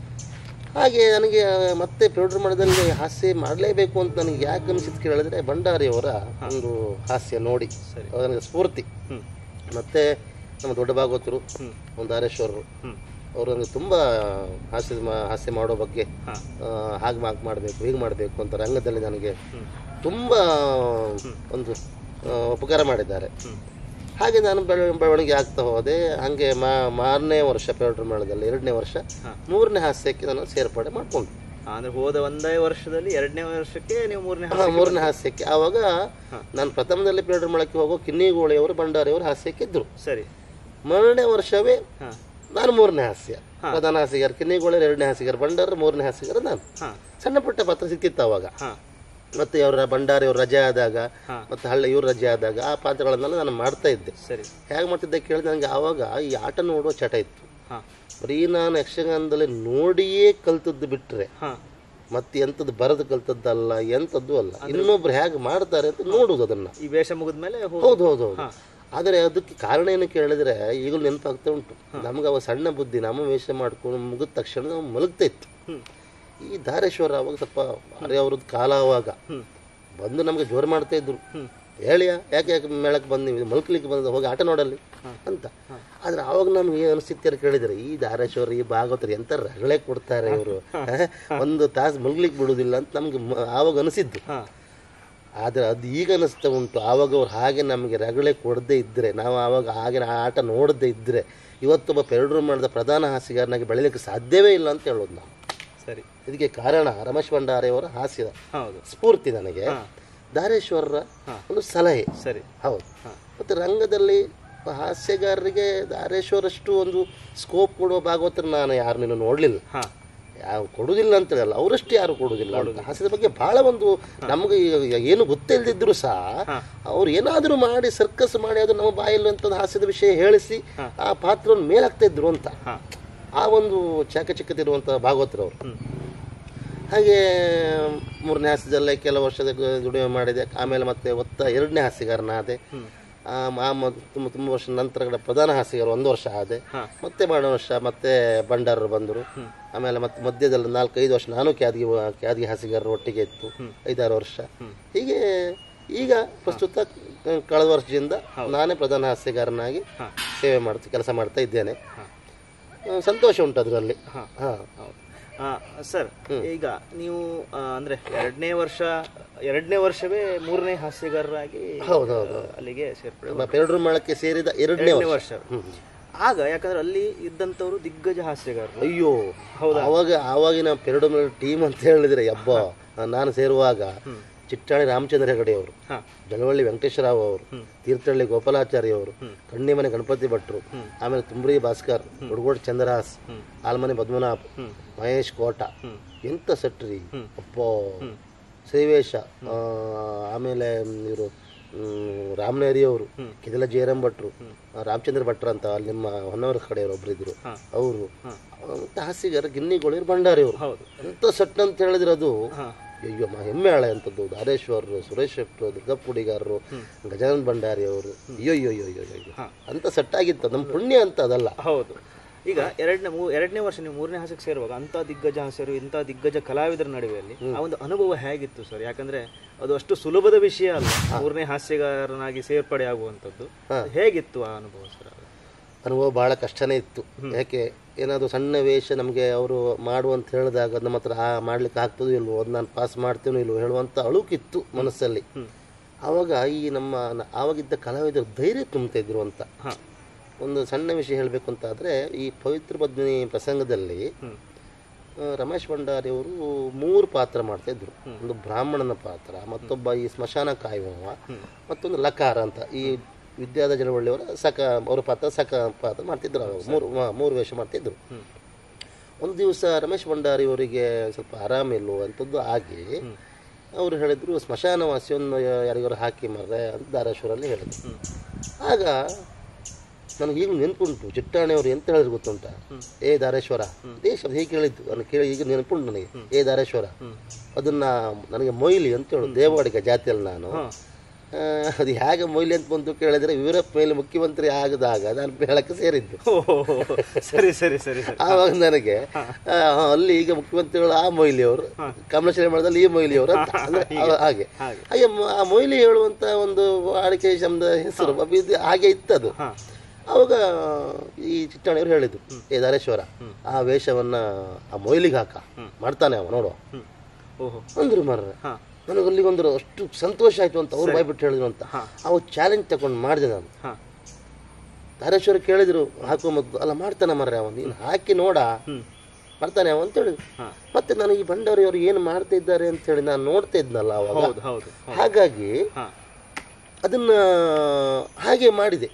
ಹಾಗೆ ನನಗೆ ಮತ್ತೆ ಪ್ರೊಡ್ಯೂರ್ ಮಾಡೋದಲ್ಲಿ ಹಾಸ್ಯ ಮಾಡಲೇಬೇಕು ಅಂತ ನನಗೆ ಯಾಕೆ ಅನಿಸಿತ್ತು ಕೇಳಿದ್ರೆ ಭಂಡಾರಿಯವರ ಒಂದು ಹಾಸ್ಯ ನೋಡಿ ಅದು ನನಗೆ ಸ್ಫೂರ್ತಿ ಹ್ಮ್ ಮತ್ತು ನಮ್ಮ ದೊಡ್ಡ ಭಾಗವತರು ಹ್ಮ್. ಒಂದು ದಾರೇಶ್ವರರು ಹ್ಮ್ ಅವರು ನನಗೆ ತುಂಬ ಹಾಸ್ಯ ಮಾ- ಹಾಸ್ಯ ಮಾಡೋ ಬಗ್ಗೆ ಹಾ ಆ, ಹಾಗೆ ಮಾಕ್ ಮಾಡಬೇಕು ಹೀಗೆ ಮಾಡಬೇಕು ಅಂತ ರಂಗದಲ್ಲಿ ನನಗೆ ಹ್ಮ್ ತುಂಬ ಒಂದು ಆ, ಉಪಕಾರ ಮಾಡಿದ್ದಾರೆ ಹ್ಮ್ ಹಾಗೆ ನಾನು ಬೆಳ ಬೆಳವಣಿಗೆ ಆಗ್ತಾ ಹೋದೆ ಹಾಗೆ ಮಾ ಮಾರನೇ ವರ್ಷ ಪೆರಡ್ರ್ ಮೇಳದಲ್ಲಿ ಎರಡನೇ ವರ್ಷ ಹಾ. ಮೂರನೇ ಹಾಸ್ಯಕ್ಕೆ ನಾನು ಸೇರ್ಪಡೆ ಮಾಡಿಕೊಂಡು ಹಾ, ಅಂದ್ರೆ ಹೋದ ಒಂದೇ ವರ್ಷದಲ್ಲಿ ಎರಡನೇ ವರ್ಷಕ್ಕೆ ನೀವು ಮೂರನೇ ಹಾ, ಮೂರನೇ ಹಾಸ್ಯಕ್ಕೆ ಆವಾಗ ನಾನು ಪ್ರಥಮದಲ್ಲಿ ಪೆರಡ್ರ್ ಮೇಳಕ್ಕೆ ಹೋಗೋ ಕಿನ್ನಿಗೋಳಿಯವರು ಭಂಡಾರಿಯವರು ಹಾಸ್ಯಕ್ಕೆ ಇದ್ದರು ಸರಿ ಮೂರನೇ ವರ್ಷವೇ ಹಾ ನಾನು ಮೂರನೇ ಹಾಸ್ಯ ಪ್ರಧಾನ ಹಾಸಿಗಾರ ಕಿನ್ನಿಗೋಳಿ ಎರಡನೇ ಹಾಸಿಗಾರ ಭಂಡಾರ ಮೂರನೇ ಹಾಸಿಗಾರ ನಾನು ಹಾ ಸಣ್ಣ ಪುಟ್ಟ ಪಾತ್ರ ಸಿಕ್ಕಿತ್ತು ಅವಾಗ ಹಾ ಮತ್ತೆ ಅವರ ಭಂಡಾರಿ ಅವ್ರ ರಜೆ ಆದಾಗ ಹಾ. ಮತ್ತೆ ಹಳ್ಳಿ ಇವ್ರ ರಜೆ ಆದಾಗ ಆ ಪಾತ್ರಗಳನ್ನೆಲ್ಲ ನಾನು ಮಾಡ್ತಾ ಇದ್ದೆ ಸರಿ ಹೇಗೆ ಮಾಡ್ತಿದ್ದೆ ಕೇಳಿದ್ರೆ ನನಗೆ ಆವಾಗ ಈ ಆಟ ನೋಡುವ ಚಟ ಇತ್ತು ಹಾ ಬರೀ ನಾನು ಯಕ್ಷಗಾನದಲ್ಲಿ ನೋಡಿಯೇ ಕಲ್ತದ್ದು ಬಿಟ್ಟರೆ ಹಾ ಮತ್ತೆ ಎಂಥದ್ದು ಬರೆದು ಕಲ್ತದ್ದಲ್ಲ ಎಂಥದ್ದು ಅಲ್ಲ ಇನ್ನೊಬ್ರು ಹೇಗೆ ಮಾಡ್ತಾರೆ ಅಂತ ನೋಡುದು ಅದನ್ನ ಈ ವೇಷ ಮುಗಿದ್ಮೇಲೆ ಹೋ- ಹೌದು ಹೌದು ಹೌದು ಆದರೆ ಅದಕ್ಕೆ ಕಾರಣ ಏನು ಕೇಳಿದ್ರೆ ಈಗಲೂ ನೆನಪಾಗ್ತಾ ಉಂಟು ನಮ್ಗೆ ಅವ ಸಣ್ಣ ಬುದ್ಧಿ ನಮ್ಮ ವೇಷ ಮಾಡ್ಕೊಂಡು ಮುಗಿದ ತಕ್ಷಣ ನಾವು ಮಲಗ್ತಾ ಇತ್ತು ಹ್ಮ್ ಈ ಧಾರೇಶ್ವರ ಅವಾಗ ಸ್ವಲ್ಪ ಭಾರಿ ಅವ್ರದ್ದು ಕಾಲ ಅವಾಗ ಹ್ಮ್ ಬಂದು ನಮಗೆ ಜೋರು ಮಾಡ್ತಾ ಇದ್ರು ಹ್ಮ್ ಹೇಳಿಯ ಯಾಕೆ ಯಾಕೆ ಮೇಳಕ್ಕೆ ಬಂದು ನೀವು ಮಲ್ಕಲಿಕ್ಕೆ ಬಂದ ಹೋಗಿ ಆಟ ನೋಡಲ್ಲಿ ಅಂತ ಆದ್ರೆ ಆವಾಗ ನಮ್ಗೆ ಏನು ಅನಿಸುತ್ತೆ ಕೇಳಿದ್ರೆ ಈ ಧಾರೇಶ್ವರ ಈ ಭಾಗವತರು ಎಂತ ರಗಳೆ ಕೊಡ್ತಾರೆ ಇವರು ಒಂದು ತಾಸು ಮಲ್ಗ್ಲಿಕ್ಕೆ ಬಿಡುವುದಿಲ್ಲ ಅಂತ ನಮ್ಗೆ ಮ- ಆವಾಗ ಅನಿಸಿದ್ದು ಹಾ ಆದರೆ ಅದು ಈಗ ಅನಿಸ್ತಾ ಉಂಟು ಆವಾಗ ಅವ್ರು ಹಾಗೆ ನಮಗೆ ರಗಳೆ ಕೊಡದೇ ಇದ್ದರೆ ನಾವು ಆವಾಗ ಹಾಗೆ ಆ ಆಟ ನೋಡದೇ ಇದ್ದರೆ ಇವತ್ತೊಬ್ಬ ಪೆರಡ್ರು ಮಾಡಿದ ಪ್ರಧಾನ ಹಾಸಿಗಾರನಾಗಿ ಬೆಳೀಲಿಕ್ಕೆ ಸಾಧ್ಯವೇ ಇಲ್ಲ ಅಂತ ಹೇಳೋದು ನಾವು ಸರಿ ಇದಕ್ಕೆ ಕಾರಣ ರಮೇಶ್ ಭಂಡಾರೆಯವರ ಹಾಸ್ಯ ಹೌದು ಸ್ಫೂರ್ತಿ ನನಗೆ ಹಾ ದಾರೇಶ್ವರರ ಒಂದು ಸಲಹೆ ಸರಿ ಹೌದು ಮತ್ತು ರಂಗದಲ್ಲಿ ಹಾಸ್ಯಗಾರರಿಗೆ ದಾರೇಶ್ವರಷ್ಟು ಒಂದು ಸ್ಕೋಪ್ ಕೊಡುವ ಭಾಗವತರು ನಾನು ಯಾರನ್ನೂ ನೋಡಲಿಲ್ಲ ಹಾ ಯಾವ ಕೊಡುವುದಿಲ್ಲ ಅಂತ ಹೇಳಲ್ಲ ಅವರಷ್ಟು ಯಾರು ಕೊಡುವುದಿಲ್ಲ ಅಂತ ಹಾಸ್ಯದ ಬಗ್ಗೆ ಬಹಳ ಒಂದು ನಮಗೆ ಈಗ ಏನು ಗೊತ್ತಿಲ್ಲದಿದ್ರು ಸಹ ಅವ್ರು ಏನಾದರೂ ಮಾಡಿ ಸರ್ಕಸ್ ಮಾಡಿ ಅದು ನಮ್ಮ ಬಾಯಲ್ಲಿ ಅಂತ ಹಾಸ್ಯದ ವಿಷಯ ಹೇಳಿಸಿ ಆ ಪಾತ್ರವನ್ನು ಮೇಲಾಗ್ತಾ ಇದ್ರು ಅಂತ ಹಾ ಆ ಒಂದು ಚಾಕಚಕ್ಯತೆ ಭಾಗವತರು ಅವರು ಹಾಗೆ ಮೂರನೇ ಹಾಸ್ಯದಲ್ಲೇ ಕೆಲವು ವರ್ಷದ ಗ- ದುಡಿಮೆ ಮಾಡಿದೆ ಆಮೇಲೆ ಮತ್ತೆ ಒತ್ತ ಎರಡನೇ ಹಾಸ್ಯಗಾರನಾದೆ ಆ ಆ ಮ- ತುಂಬ ತುಂಬ ವರ್ಷ ನಂತರ ಕೂಡ ಪ್ರಧಾನ ಹಾಸ್ಯಗಾರ ಒಂದು ವರ್ಷ ಆದೆ ಮತ್ತೆ ಮಾಡೋ ವರ್ಷ ಮತ್ತೆ ಭಂಡಾರರು ಬಂದರು ಆಮೇಲೆ ಮತ್ತೆ ಮಧ್ಯದಲ್ಲಿ ನಾಲ್ಕೈದು ವರ್ಷ ನಾನು ಕ್ಯಾದ್ಗಿ ಕ್ಯಾದ್ಗಿ ಹಾಸ್ಯಗಾರರು ಒಟ್ಟಿಗೆ ಇತ್ತು ಐದಾರು ವರ್ಷ ಹೀಗೆ ಈಗ ಪ್ರಸ್ತುತ ಕ- ಕಳೆದ ವರ್ಷದಿಂದ ನಾನೇ ಪ್ರಧಾನ ಹಾಸ್ಯಗಾರನಾಗಿ ಸೇವೆ ಮಾಡ್ತಾ ಕೆಲಸ ಮಾಡ್ತಾ ಇದ್ದೇನೆ ಆ, ಸಂತೋಷ ಉಂಟು ಅದರಲ್ಲಿ ಹಾಂ ಹೌದು ಆ, ಸರ್ ಈಗ ನೀವು ಆ, ಅಂದ್ರೆ ಎರಡನೇ ವರ್ಷ ಎರಡನೇ ವರ್ಷವೇ ಮೂರನೇ ಹಾಸ್ಯಗಾರರಾಗಿ ಹೌದು, ಹೌದು. ಆ, ಅಲ್ಲಿಗೆ ಸೇರ್ಪಡೆ ಪೆರಡ್ರು ಮೇಳಕ್ಕೆ ಸೇರಿದ ಎರಡನೇ ಎರಡನೇ ವರ್ಷ ವರ್ಷ ಆಗ ಯಾಕಂದ್ರೆ ಅಲ್ಲಿ ಇದ್ದಂಥವ್ರು ದಿಗ್ಗಜ ಹಾಸ್ಯಗಾರರು ಅಯ್ಯೋ ಅವಾಗ ಆವಾಗಿನ ಪೆರಡು ಟೀಮ್ ಅಂತ ಹೇಳಿದ್ರೆ ಯಬ್ಬ ನಾನು ಸೇರುವಾಗ ಚಿಟ್ಟಾಣಿ ರಾಮಚಂದ್ರ ಹೆಗಡೆ ಅವರು ಹಾ ಜಲವಳ್ಳಿ ವೆಂಕಟೇಶ್ವರರಾವ್ ಅವರು ತೀರ್ಥಹಳ್ಳಿ ಗೋಪಾಲಾಚಾರ್ಯ ಅವರು ಕಣ್ಣಿಮನೆ ಗಣಪತಿ ಭಟ್ರು ಆಮೇಲೆ ತುಂಬ್ರಿ ಭಾಸ್ಕರ್ ಹುಡುಗೋಡ್ ಚಂದ್ರಹಾಸ್ ಆಲ್ಮನೆ ಪದ್ಮನಾಭ್ ಮಹೇಶ್ ಕೋಟ ಎಂತ ಸಟ್ರಿ ಅಪ್ಪೋ ಶ್ರೀವೇಶ ಆ, ಆಮೇಲೆ ಇವರು ರಾಮನೇರಿ ಅವರು ಕಿದಲ ಜಯರಾಮ್ ಭಟ್ರು ಆ, ರಾಮಚಂದ್ರ ಭಟ್ರು ಅಂತ ಅಲ್ಲಿ ನಿಮ್ಮ ಹೊನ್ನವರ ಕಡೆಯವರು ಒಬ್ರು ಇದ್ರು ಅವರು ಮತ್ತೆ ಹಾಸ್ಯಗಾರ ಗಿನ್ನಿಗೋಳಿರು ಭಂಡಾರಿ ಅವರು ಹೌದು ಎಂತ ಸಟ್ ಅಂತ ಹೇಳಿದ್ರೆ ಅದು ಅಯ್ಯೋ ಮ- ಹೆಮ್ಮೆ ಆಳೆ ಅಂತದ್ದು ದಾರೇಶ್ವರರು ಸುರೇಶ್ ಶೆಟ್ಟರು ದುರ್ಗಪ್ಪ ಹುಡಿಗಾರರು ಗಜಾನನ್ ಭಂಡಾರಿ ಅವರು ಅಯ್ಯೋ ಅಯ್ಯೋ ಅಯ್ಯೋ ಅಯ್ಯೋ ಅಯ್ಯೋ ಅಂತ ಸೆಟ್ ಆಗಿತ್ತು ನಮ್ಮ ಪುಣ್ಯ ಅಂತ ಅದಲ್ಲ ಹೌದು ಈಗ ಎರಡನೇ ಮೂ ಎರಡನೇ ವರ್ಷ ನೀವು ಮೂರನೇ ಹಾಸ್ಯಕ್ಕೆ ಸೇರುವಾಗ ಅಂತ ದಿಗ್ಗಜ ಹಾಸ್ಯರು ಇಂಥ ದಿಗ್ಗಜ ಕಲಾವಿದರ ನಡುವೆಯಲ್ಲಿ ಆ ಒಂದು ಅನುಭವ ಹೇಗಿತ್ತು ಸರ್ ಯಾಕಂದ್ರೆ ಅದು ಅಷ್ಟು ಸುಲಭದ ವಿಷಯ ಅಲ್ಲ ಮೂರನೇ ಹಾಸ್ಯಗಾರನಾಗಿ ಸೇರ್ಪಡೆ ಆಗುವಂಥದ್ದು ಹೇಗಿತ್ತು ಆ ಅನುಭವ ಸರ್ ಅದು? ಅನುಭವ ಬಹಳ ಕಷ್ಟನೇ ಇತ್ತು ಯಾಕೆ ಏನಾದರೂ ಸಣ್ಣ ವೇಷ ನಮಗೆ ಅವರು ಮಾಡು ಅಂತ ಹೇಳಿದಾಗ ನಮ್ಮ ಹತ್ರ ಆ ಮಾಡ್ಲಿಕ್ಕೆ ಆಗ್ತದೋ ಇಲ್ವೋ ಅದು ನಾನು ಪಾಸ್ ಮಾಡ್ತೇನೋ ಇಲ್ವೋ ಹೇಳುವಂಥ ಅಳುಕಿತ್ತು ಮನಸ್ಸಲ್ಲಿ ಆವಾಗ ಈ ನಮ್ಮ ನ- ಆವಾಗಿದ್ದ ಕಲಾವಿದರು ಧೈರ್ಯ ತುಂಬ್ತಾ ಇದ್ರು ಅಂತ ಹಾ ಒಂದು ಸಣ್ಣ ವಿಷಯ ಹೇಳಬೇಕು ಅಂತ ಆದರೆ ಈ ಪವಿತ್ರ ಪದ್ಮಿನಿ ಪ್ರಸಂಗದಲ್ಲಿ ಆ, ರಮೇಶ್ ಭಂಡಾರಿ ಅವರು ಮೂರು ಪಾತ್ರ ಮಾಡ್ತಾ ಇದ್ರು ಒಂದು ಬ್ರಾಹ್ಮಣನ ಪಾತ್ರ ಮತ್ತೊಬ್ಬ ಈ ಸ್ಮಶಾನ ಕಾಯುವವ ಮತ್ತೊಂದು ಲಕಾರ ಅಂತ ಈ ವಿದ್ಯಾದ ಜನವಳ್ಳಿಯವರ ಸಕ ಅವರ ಪಾತ್ರ ಸಕ ಪಾತ್ರ ಮಾಡ್ತಿದ್ರು ಅವಾಗ ಮೂರು ಮ- ಮೂರು ವೇಷ ಮಾಡ್ತಿದ್ರು ಒಂದು ದಿವಸ ರಮೇಶ್ ಭಂಡಾರಿ ಅವರಿಗೆ ಸ್ವಲ್ಪ ಆರಾಮಿಲ್ವೋ ಅಂಥದ್ದು ಆಗಿ ಅವರು ಹೇಳಿದ್ರು ಸ್ಮಶಾನವಾಸಿಯನ್ನು ಯಾರಿಗಾರು ಹಾಕಿ ಮರ್ರೆ ಅಂತ ಧಾರಾಶ್ವರಲ್ಲಿ ಹೇಳಿದ್ರು ಆಗ ನನಗೆ ಈಗಲೂ ನೆನಪುಂಟು ಚಿಟ್ಟಾಣಿಯವರು ಎಂತ ಹೇಳಿದ್ರು ಗೊತ್ತುಂಟ ಏ ದಾರೇಶ್ವರ ಇದೇ ಶಬ್ದ ಹೀಗೆ ಕೇಳಿದ್ದು ನಾನು ಕೇಳಿ ಈಗ ನೆನಪುಂಟು ನನಗೆ ಏ ದಾರೇಶ್ವರ ಅದನ್ನ ನನಗೆ ಮೊಯ್ಲಿ ಅಂತ ಹೇಳು ದೇವವಾಡಿಗ ಜಾತಿಯಲ್ಲಿ ನಾನು ಆ, ಅದು ಹೇಗೆ ಮೊಯ್ಲಿ ಅಂತ ಬಂತು ಕೇಳಿದ್ರೆ ಯುರೋಪ್ ಮೇಲೆ ಮುಖ್ಯಮಂತ್ರಿ ಆಗದಾಗ ನಾನು ಮೇಳಕ್ಕೆ ಸೇರಿದ್ದು ಓಹೋ, ಸರಿ ಸರಿ ಸರಿ ಸರಿ ಆವಾಗ ನನಗೆ ಆ, ಅಲ್ಲಿ ಈಗ ಮುಖ್ಯಮಂತ್ರಿಗಳು ಆ ಮೊಯ್ಲಿ ಅವರು ಕಮಲೇಶ್ವರ ಮಾಡದಲ್ಲಿ ಈ ಮೊಯ್ಲಿ ಅವರು ಅಂತ ಅಂದ್ರೆ ಅವ- ಹಾಗೆ ಹಾಗೆ ಮ- ಆ ಮೊಯ್ಲಿ ಹೇಳುವಂತ ಒಂದು ವಾಡಿಕೆ ಶಬ್ದ ಹೆಸರು ಇದು ಹಾಗೆ ಇತ್ತದು ಅವಾಗ ಈ ಚಿಟ್ಟಾಣಿಯವರು ಹೇಳಿದ್ರು ಏ ಧಾರೇಶ್ವರ ಆ ವೇಷವನ್ನ ಆ ಮೊಯ್ಲಿಗೆ ಹಾಕ ಮಾಡ್ತಾನೆ ಅವ ನೋಡುವ ಓಹೋ ಅಂದ್ರು ಮರ್ರೆ ಹಾ ನನಗೆ ಅಲ್ಲಿಗೊಂದು ಅಷ್ಟು ಸಂತೋಷ ಆಯ್ತು ಅಂತ ಅವ್ರು ಬಾಯ್ಬಿಟ್ಟು ಹೇಳಿದ್ರು ಅಂತ ಅವು ಚಾಲೆಂಜ್ ತಗೊಂಡು ಮಾಡಿದೆ ನಾನು ಹಾ ಧಾರೇಶ್ವರ ಕೇಳಿದ್ರು ಹಾಕುವ ಮೊದಲು ಅಲ್ಲ ಮಾಡ್ತಾನೆ ಮರ್ರೆ ಅವ ನೀನು ಹಾಕಿ ನೋಡ ಮಾಡ್ತಾನೆ ಅವ ಅಂತ ಹೇಳಿದ್ರು ಹಾ. ಮತ್ತೆ ನನಗೆ ಈ ಭಂಡಾರಿ ಅವರು ಏನು ಮಾಡ್ತಾ ಇದ್ದಾರೆ ಅಂತ ಹೇಳಿ ನಾನು ನೋಡ್ತಾ ಇದ್ನಲ್ಲ ಅವಾಗ ಹೌದು ಹೌದು ಹಾಗಾಗಿ ಹಾ ಅದನ್ನ ಹಾಗೆ ಮಾಡಿದೆ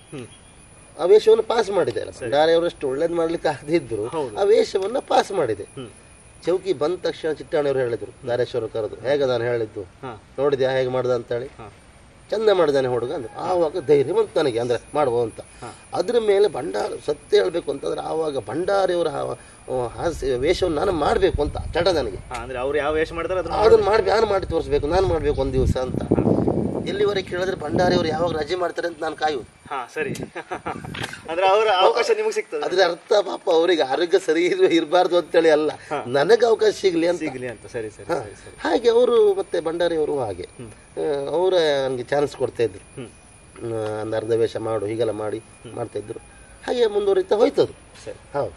ಆ ವೇಷವನ್ನು ಪಾಸ್ ಮಾಡಿದೆ ಭಂಡಾರಿ ಅವರಷ್ಟು ಒಳ್ಳೇದು ಮಾಡ್ಲಿಕ್ಕೆ ಆಗದಿದ್ರು ಆ ವೇಷವನ್ನ ಪಾಸ್ ಮಾಡಿದೆ ಚೌಕಿ ಬಂದ ತಕ್ಷಣ ಚಿಟ್ಟಾಣಿಯವರು ಹೇಳಿದ್ರು ಧಾರೇಶ್ವರ ಕರೆದು ಹೇಗೆ ನಾನು ಹೇಳಿದ್ದು ಹಾ ನೋಡಿದ್ಯಾ ಹೇಗೆ ಮಾಡ್ದ ಅಂತ ಹೇಳಿ ಹಾ ಚಂದ ಮಾಡಿದಾನೆ ಹುಡುಗ ಅಂದ್ರೆ ಆವಾಗ ಧೈರ್ಯ ಬಂತು ನನಗೆ ಅಂದ್ರೆ ಮಾಡುವ ಅಂತ ಅದ್ರ ಮೇಲೆ ಭಂಡಾರ ಸತ್ಯ ಹೇಳ್ಬೇಕು ಅಂತಂದ್ರೆ ಆವಾಗ ಭಂಡಾರಿಯವರ ಹಾ- ಹಾಸ್ಯ ವೇಷವನ್ನು ನಾನು ಮಾಡಬೇಕು ಅಂತ ಚಟ ನನಗೆ ಹಾ, ಅಂದ್ರೆ ಅವ್ರು ಯಾವ ವೇಷ ಮಾಡ್ತಾರೆ ಅದನ್ನ ಅದನ್ನು ಮಾಡಿ ನಾನು ಮಾಡಿ ತೋರಿಸ್ಬೇಕು ನಾನು ಮಾಡಬೇಕು ಒಂದು ದಿವಸ ಅಂತ ಎಲ್ಲಿವರೆಗೆ ಕೇಳಿದ್ರೆ ಭಂಡಾರಿಯವರು ಯಾವಾಗ ರಜೆ ಮಾಡ್ತಾರೆ ಅಂತ ನಾನು ಕಾಯುವುದು ಹಾ ಸರಿ ಅಂದ್ರೆ ಅವರ ಅವಕಾಶ ನಿಮಗೆ ಸಿಗ್ತದೆ ಅದ್ರ ಅರ್ಥ ಪಾಪ ಅವರಿಗೆ ಆರೋಗ್ಯ ಸರಿ ಇರ್ ಇರಬಾರ್ದು ಅಂತೇಳಿ ಅಲ್ಲ ನನಗೆ ಅವಕಾಶ ಸಿಗ್ಲಿ ಅಂತ ಸಿಗ್ಲಿ ಅಂತ ಸರಿ ಸರಿ ಸರಿ ಸರಿ ಹಾಗೆ ಅವರು ಮತ್ತೆ ಭಂಡಾರಿಯವರು ಹಾಗೆ ಅವರ ನನಗೆ ಚಾನ್ಸ್ ಕೊಡ್ತಾ ಇದ್ರು ಆ, ಒಂದು ಅರ್ಧ ವೇಷ ಮಾಡು ಹೀಗೆಲ್ಲ ಮಾಡಿ ಮಾಡ್ತಾ ಇದ್ರು ಹಾಗೆ ಮುಂದುವರಿತಾ ಹೋಯ್ತದು ಸರಿ ಹೌದು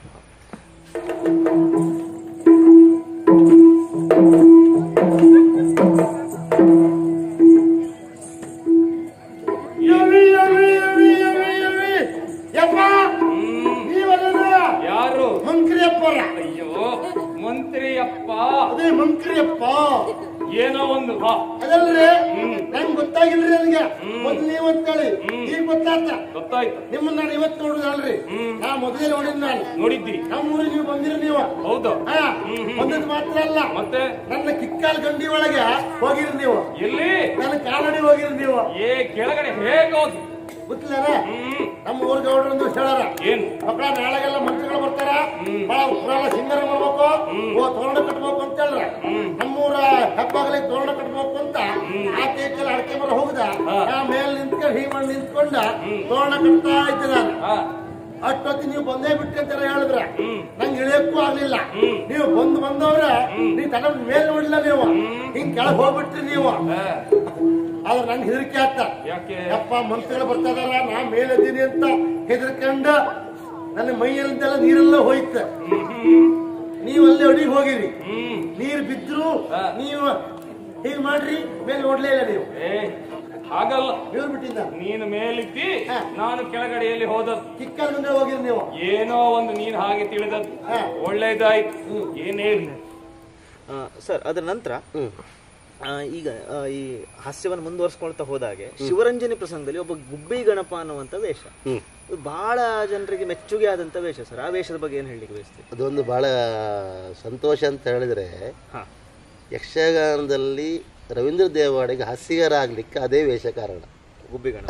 ಯವಿ ಯವಿ ಯವಿ ಯವಿ ಯವಿ ಯಪ್ಪ ನೀವಲ್ಲ ಯಾರು ಮಂಕ್ರಿಯಪ್ಪರ ಅಯ್ಯೋ ಮಂತ್ರಿಯಪ್ಪ ಅದೇ ಮಂತ್ರಿಯಪ್ಪ ಏನೋ ಒಂದು ಹಾ ಅದಲ್ರಿ ನಂಗೆ ಗೊತ್ತಾಗಿಲ್ರಿ ನನಗೆ ಮೊದ್ಲು ನೀವು ಅಂತೇಳಿ ಈಗ ಗೊತ್ತಾತ ಗೊತ್ತಾಯ್ತು ನಿಮ್ಮನ್ನ ನಾನು ಇವತ್ತು ನೋಡುದಲ್ರಿ ನಾ ಮೊದಲೇ ನೋಡಿದ್ ನಾನು ನೋಡಿದ್ದಿ ನಮ್ಮ ಊರಿಗೆ ನೀವು ಬಂದಿರಿ ನೀವು ಹೌದು ಹಾ ಬಂದದ್ದು ಮಾತ್ರ ಅಲ್ಲ ಮತ್ತೆ ನನ್ನ ಕಿಕ್ಕಾಲ್ ಗಂಡಿ ಒಳಗೆ ಹೋಗಿರಿ ನೀವು ಎಲ್ಲಿ ನನ್ನ ಕಾಲಡಿ ಹೋಗಿರಿ ನೀವು ಏ ಕೆಳಗಡೆ ಹೇಗೋದು ಗೊತ್ತಿಲ್ಲ ಹ್ಮ್ ನಮ್ಮ ಊರ್ ಗೌಡ್ರಂದು ಹೇಳಾರ ಏನು ಮಕ್ಕಳ ನಾಳೆಗೆಲ್ಲ ಮಂತ್ರಿಗಳು ಬರ್ತಾರ ಬಹಳ ಪುರಾಣ ಸಿಂಗರ ಮಾಡ್ಬೇಕು ಓ ತೋರಣ ಕಟ್ಬೇಕು ಅಂತ ಹೇಳ್ರ ನಮ್ಮೂರ ಹಬ್ಬಗಳಿಗೆ ತೋರಣ ಕಟ್ಬೇಕು ಅಂತ ಆ ಕೇಕಲ್ಲಿ ಅಡಕೆ ಮರ ಹೋಗುದ ಆ ಮೇಲೆ ನಿಂತ್ಕೊಂಡು ಹೀಗೆ ಮಾಡಿ ನಿಂತ್ಕೊಂಡ ತೋರಣ ಕಟ್ತಾ ಇದ್ದೆ ನಾನು ಹಾ ಅಷ್ಟೊತ್ತಿ ನೀವು ಬಂದೇ ಬಿಟ್ರಿ ಅಂತ ಹೇಳಿದ್ರ ನಂಗೆ ಇಳಿಯಕ್ಕೂ ಆಗ್ಲಿಲ್ಲ ನೀವು ಬಂದು ಬಂದವ್ರೆ ನೀವು ತನ್ನ ಮೇಲ್ ನೋಡಿಲ್ಲ ನೀವು ಹಿಂಗ್ ಕೆಳಗ್ ಹೋಗ್ಬಿಟ್ರಿ ನೀವು ಹಾ. ಆದ್ರೆ ನನ್ಗೆ ಹೆದರಿಕೆ ಆಗ್ತ ಯಾಕೆ ಯಪ್ಪ ಮಂತ್ರಿಗಳು ಬರ್ತಾ ಇದಾರ ನಾ ಮೇಲಿದ್ದೀನಿ ಅಂತ ಹೆದರ್ಕೊಂಡ ನನ್ನ ಮೈಯಲ್ಲಿದ್ದೆಲ್ಲ ನೀರೆಲ್ಲ ಹೋಯ್ತ ನೀವು ಅಲ್ಲಿ ಅಡಿಗೆ ಹೋಗಿರಿ ಹ್ಮ್ ನೀರ್ ಬಿದ್ರು ಹಾ. ನೀವು ಹೀಗ್ ಮಾಡ್ರಿ ಮೇಲೆ ನೋಡ್ಲೇ ಇಲ್ಲ ನೀವು ಏ ಹಾಗಲ್ಲ ಬೀಳ್ಬಿಟ್ಟಿದ್ದ ನೀನು ಮೇಲಿದ್ದಿ ಹಾ. ನಾನು ಕೆಳಗಡೆಯಲ್ಲಿ ಹೋದದ್ದು ಚಿಕ್ಕಲ್ ಮುಂದೆ ಹೋಗಿರಿ ನೀವು ಏನೋ ಒಂದು ನೀನ್ ಹಾಗೆ ತಿಳಿದದ್ದು ಹಾ. ಒಳ್ಳೇದಾಯ್ತು ಏನ್ ಹೇಳಿ ಸರ್ ಅದರ ನಂತರ ಆ, ಈಗ ಆ, ಈ ಹಾಸ್ಯವನ್ನು ಮುಂದುವರಿಸ್ಕೊಳ್ತಾ ಹೋದಾಗೆ ಶಿವರಂಜನಿ ಪ್ರಸಂಗದಲ್ಲಿ ಒಬ್ಬ ಗುಬ್ಬಿ ಗಣಪ ಅನ್ನುವಂಥ ವೇಷ ಇದು ಬಹಳ ಜನರಿಗೆ ಮೆಚ್ಚುಗೆ ಆದಂತ ವೇಷ ಸರ್ ಆ ವೇಷದ ಬಗ್ಗೆ ಏನು ಹೇಳಲಿಕ್ಕೆ ಬಯಸ್ತೀವಿ ಅದೊಂದು ಬಹಳ ಸಂತೋಷ ಅಂತ ಹೇಳಿದ್ರೆ ಹಾ ಯಕ್ಷಗಾನದಲ್ಲಿ ರವೀಂದ್ರ ದೇವಾಡಿಗೆ ಹಾಸ್ಯಗಾರಾಗ್ಲಿಕ್ಕೆ ಅದೇ ವೇಷ ಕಾರಣ ಗುಬ್ಬಿ ಗಣಪ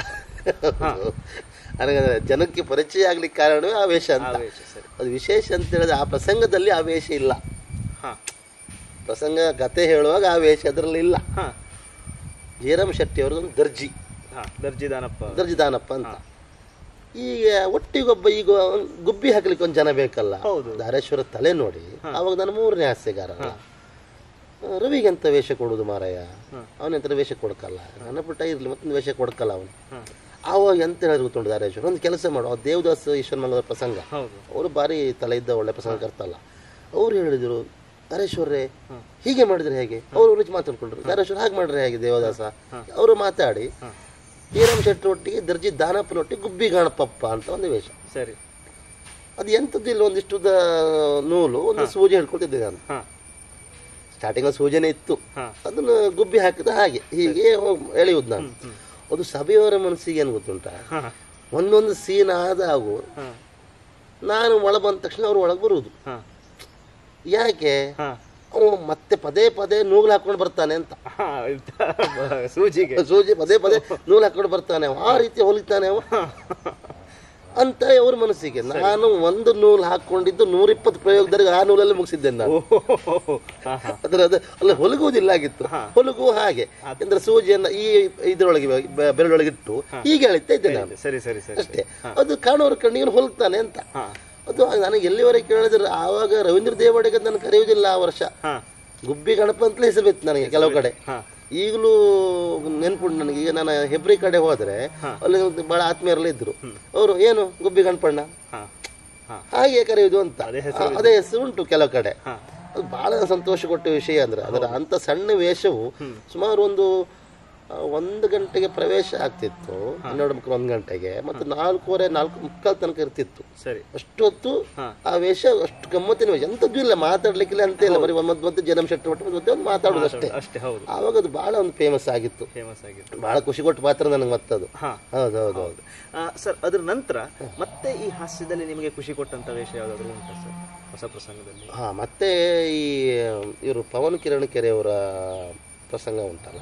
ನನಗೆ ಜನಕ್ಕೆ ಪರಿಚಯ ಆಗ್ಲಿಕ್ಕೆ ಕಾರಣವೇ ಆ ವೇಷ ಆ ಅಂತ ವೇಷ ಸರಿ ಅದು ವಿಶೇಷ ಅಂತ ಹೇಳಿದ್ರೆ ಆ ಪ್ರಸಂಗದಲ್ಲಿ ಆ ವೇಷ ಇಲ್ಲ ಹಾ ಪ್ರಸಂಗ ಕತೆ ಹೇಳುವಾಗ ಆ ವೇಷ ಅದರಲ್ಲಿ ಇಲ್ಲ ಹಾ ಜಯರಾಮ್ ಶೆಟ್ಟಿ ಅವ್ರದ್ದೊಂದು ದರ್ಜಿ ಹಾ ದರ್ಜಿದಾನಪ್ಪ ದರ್ಜಿ ದಾನಪ್ಪ ಅಂತ ಈಗ ಒಟ್ಟಿಗೊಬ್ಬ ಈಗ ಒಂದ್ ಗುಬ್ಬಿ ಹಾಕ್ಲಿಕ್ಕೆ ಒಂದು ಜನ ಬೇಕಲ್ಲ ಹೌದು. ಧಾರೇಶ್ವರ ತಲೆ ನೋಡಿ ಅವಾಗ ನಾನು ಮೂರನೇ ಹಾಸ್ಯಗಾರ ಅಲ್ಲ. ರವಿಗೆಂತ ವೇಷ ಕೊಡುದು ಮಾರಾಯ ಅವನೆಂತ ವೇಷ ಕೊಡ್ಕಲ್ಲ ನನ್ನ ಪುಟ್ಟ ಇರ್ಲಿ ಮತ್ತೊಂದು ವೇಷ ಕೊಡ್ಕಲ್ಲ ಅವನು ಆವಾಗ ಎಂತ ಹೇಳಿದ್ರು ಗೊತ್ತುಂಟು ಧಾರೇಶ್ವರ ಒಂದು ಕೆಲಸ ಮಾಡು ಆ ದೇವದಾಸ್ ಈಶ್ವರ ಮಂಗಲ ಪ್ರಸಂಗ ಹೌದು ಅವರು ಭಾರಿ ತಲೆ ಇದ್ದ ಒಳ್ಳೆ ಪ್ರಸಂಗ ಕರ್ತಲ್ಲ ಅವ್ರು ಹೇಳಿದ್ರು ಧಾರೇಶ್ವರೇ ಹೀಗೆ ಮಾಡಿದ್ರೆ ಹೇಗೆ ಅವರು ರುಚಿ ಮಾತಾಡ್ಕೊಂಡ್ರು ಧಾರೇಶ್ವರ ಹಾಗೆ ಮಾಡ್ರೆ ಹೇಗೆ ದೇವದಾಸ ಅವರು ಮಾತಾಡಿ ಶ್ರೀರಾಮ್ ಶೆಟ್ಟಿ ಒಟ್ಟಿಗೆ ದರ್ಜಿ ದಾನಪ್ಪನೊಟ್ಟಿಗೆ ಗುಬ್ಬಿ ಗಣಪಪ್ಪ ಅಂತ ಒಂದು ವೇಷ ಸರಿ ಅದು ಎಂಥದ್ದು ಇಲ್ಲ ಒಂದಿಷ್ಟು ಉದ್ದ ನೂಲು ಒಂದು ಸೂಜಿ ಹಿಡ್ಕೊಳ್ತಿದ್ದೆ ನಾನು ಹಾ ಸ್ಟಾರ್ಟಿಂಗ್ ಸೂಜನೆ ಇತ್ತು ಹಾ. ಅದನ್ನು ಗುಬ್ಬಿ ಹಾಕಿದ ಹಾಗೆ ಹೀಗೆ ಹೋಗ್ ಎಳೆಯುವುದು ನಾನು ಅದು ಸಭೆಯವರ ಮನಸ್ಸಿಗೆ ಏನು ಗೊತ್ತುಂಟ ಹಾ ಒಂದೊಂದು ಸೀನ್ ಆದಾಗೂ ಹಾ ನಾನು ಒಳ ಬಂದ ತಕ್ಷಣ ಅವ್ರು ಒಳಗೆ ಬರುವುದು ಹಾ ಯಾಕೆ ಹಾ ಅವ ಮತ್ತೆ ಪದೇ ಪದೇ ನೂಲು ಹಾಕೊಂಡು ಬರ್ತಾನೆ ಅಂತ ಹಾ ಸೂಜಿಗೆ ಸೂಜಿ ಪದೇ ಪದೇ ನೂಲು ಹಾಕೊಂಡು ಬರ್ತಾನೆ ಅವ ಆ ರೀತಿ ಹೊಲಿತಾನೆ ಅವ ಅಂತ ಅವ್ರ ಮನಸ್ಸಿಗೆ ನಾನು ಒಂದು ನೂಲು ಹಾಕೊಂಡಿದ್ದು ನೂರಿಪ್ಪತ್ತು ಪ್ರಯೋಗದವರೆಗೆ ಆ ನೂಲಲ್ಲಿ ಮುಗಿಸಿದ್ದೇನೆ ನಾನು ಹಾ ಹಾ ಅದರ ಅದು ಅಲ್ಲ ಹೊಲಗುವುದಿಲ್ಲ ಆಗಿತ್ತು ಹೊಲಗು ಹಾಗೆ ಅಂದ್ರೆ ಸೂಜಿಯನ್ನ ಈ ಇದ್ರೊಳಗೆ ಬೆ- ಬೆರಳೊಳಗೆ ಇಟ್ಟು ಹೀಗೆ ಎಳಿತಾ ಇದ್ದೆ ನಾನು ಸರಿ ಸರಿ ಸರಿ ಅಷ್ಟೇ ಅದು ಕಾಣೋರ ಕಣ್ಣಿಗೆ ಹೊಲ್ತಾನೆ ಅಂತ ಹಾ ಅದು ನನಗೆ ಎಲ್ಲಿವರೆಗೆ ಕೇಳಿದ್ರೆ ಆವಾಗ ರವೀಂದ್ರ ದೇವಾಡಿಗೆ ನಾನು ಕರೆಯುವುದಿಲ್ಲ ಆ ವರ್ಷ ಹಾ ಗುಬ್ಬಿ ಗಣಪ ಅಂತಲೇ ಹೆಸರು ಬಿತ್ತು ನನಗೆ ಕೆಲವು ಕಡೆ ಹಾ. ಈಗಲೂ ನೆನ್ಪುಂಟು ನನಗೆ ಈಗ ನಾನು ಹೆಬ್ರಿ ಕಡೆ ಹೋದ್ರೆ ಅಲ್ಲಿ ಒಂದು ಬಹಳ ಆತ್ಮೀಯರೆಲ್ಲ ಇದ್ರು ಅವರು ಏನು ಗುಬ್ಬಿ ಗಣಪಣ್ಣ ಹಾ ಹಾ ಹಾಗೆ ಕರೆಯುವುದು ಅಂತ ಅದೇ ಆ, ಅದೇ ಹೆಸರು ಉಂಟು ಕೆಲವು ಕಡೆ ಅದು ಬಹಳ ಸಂತೋಷ ಕೊಟ್ಟ ವಿಷಯ ಅಂದ್ರೆ ಅದರ ಅಂತ ಸಣ್ಣ ವೇಷವು ಸುಮಾರು ಒಂದು ಆ, ಒಂದು ಗಂಟೆಗೆ ಪ್ರವೇಶ ಆಗ್ತಿತ್ತು ಹನ್ನೆರಡು ಮುಕ್ಕಲು ಒಂದು ಗಂಟೆಗೆ ಮತ್ತು ನಾಲ್ಕೂವರೆ ನಾಲ್ಕು ಮುಕ್ಕಾಲು ತನಕ ಇರ್ತಿತ್ತು ಸರಿ ಅಷ್ಟೊತ್ತು ಆ ವೇಷ ಅಷ್ಟು ಗಮ್ಮತ್ತಿನ ವೇಷ ಎಂಥದ್ದು ಇಲ್ಲ ಮಾತಾಡ್ಲಿಕ್ಕಿಲ್ಲ ಅಂತ ಇಲ್ಲ ಬರೀ ಒಂದು ಮತ್ತೆ ಜನಂ ಶೆಟ್ಟಿ ಒಟ್ಟು ಮತ್ತೆ ಒಂದು ಮಾತಾಡೋದು ಅಷ್ಟೇ ಅಷ್ಟೇ ಹೌದು ಆವಾಗ ಅದು ಬಹಳ ಒಂದು ಫೇಮಸ್ ಆಗಿತ್ತು ಫೇಮಸ್ ಆಗಿತ್ತು ಬಹಳ ಖುಷಿ ಕೊಟ್ಟ ಪಾತ್ರ ನನಗೆ ಮತ್ತದು ಹಾ ಹೌದು ಹೌದು ಹೌದು ಆ, ಸರ್ ಅದ್ರ ನಂತರ ಮತ್ತೆ ಈ ಹಾಸ್ಯದಲ್ಲಿ ನಿಮಗೆ ಖುಷಿ ಕೊಟ್ಟಂತ ವೇಷ ಯಾವ್ದಾದ್ರು ಉಂಟಾ ಸರ್ ಹೊಸ ಪ್ರಸಂಗದಲ್ಲಿ ಹಾ ಮತ್ತೆ ಈ ಇವರು ಪವನ್ ಕಿರಣ್ ಕೆರೆಯವರ ಪ್ರಸಂಗ ಉಂಟಲ್ಲ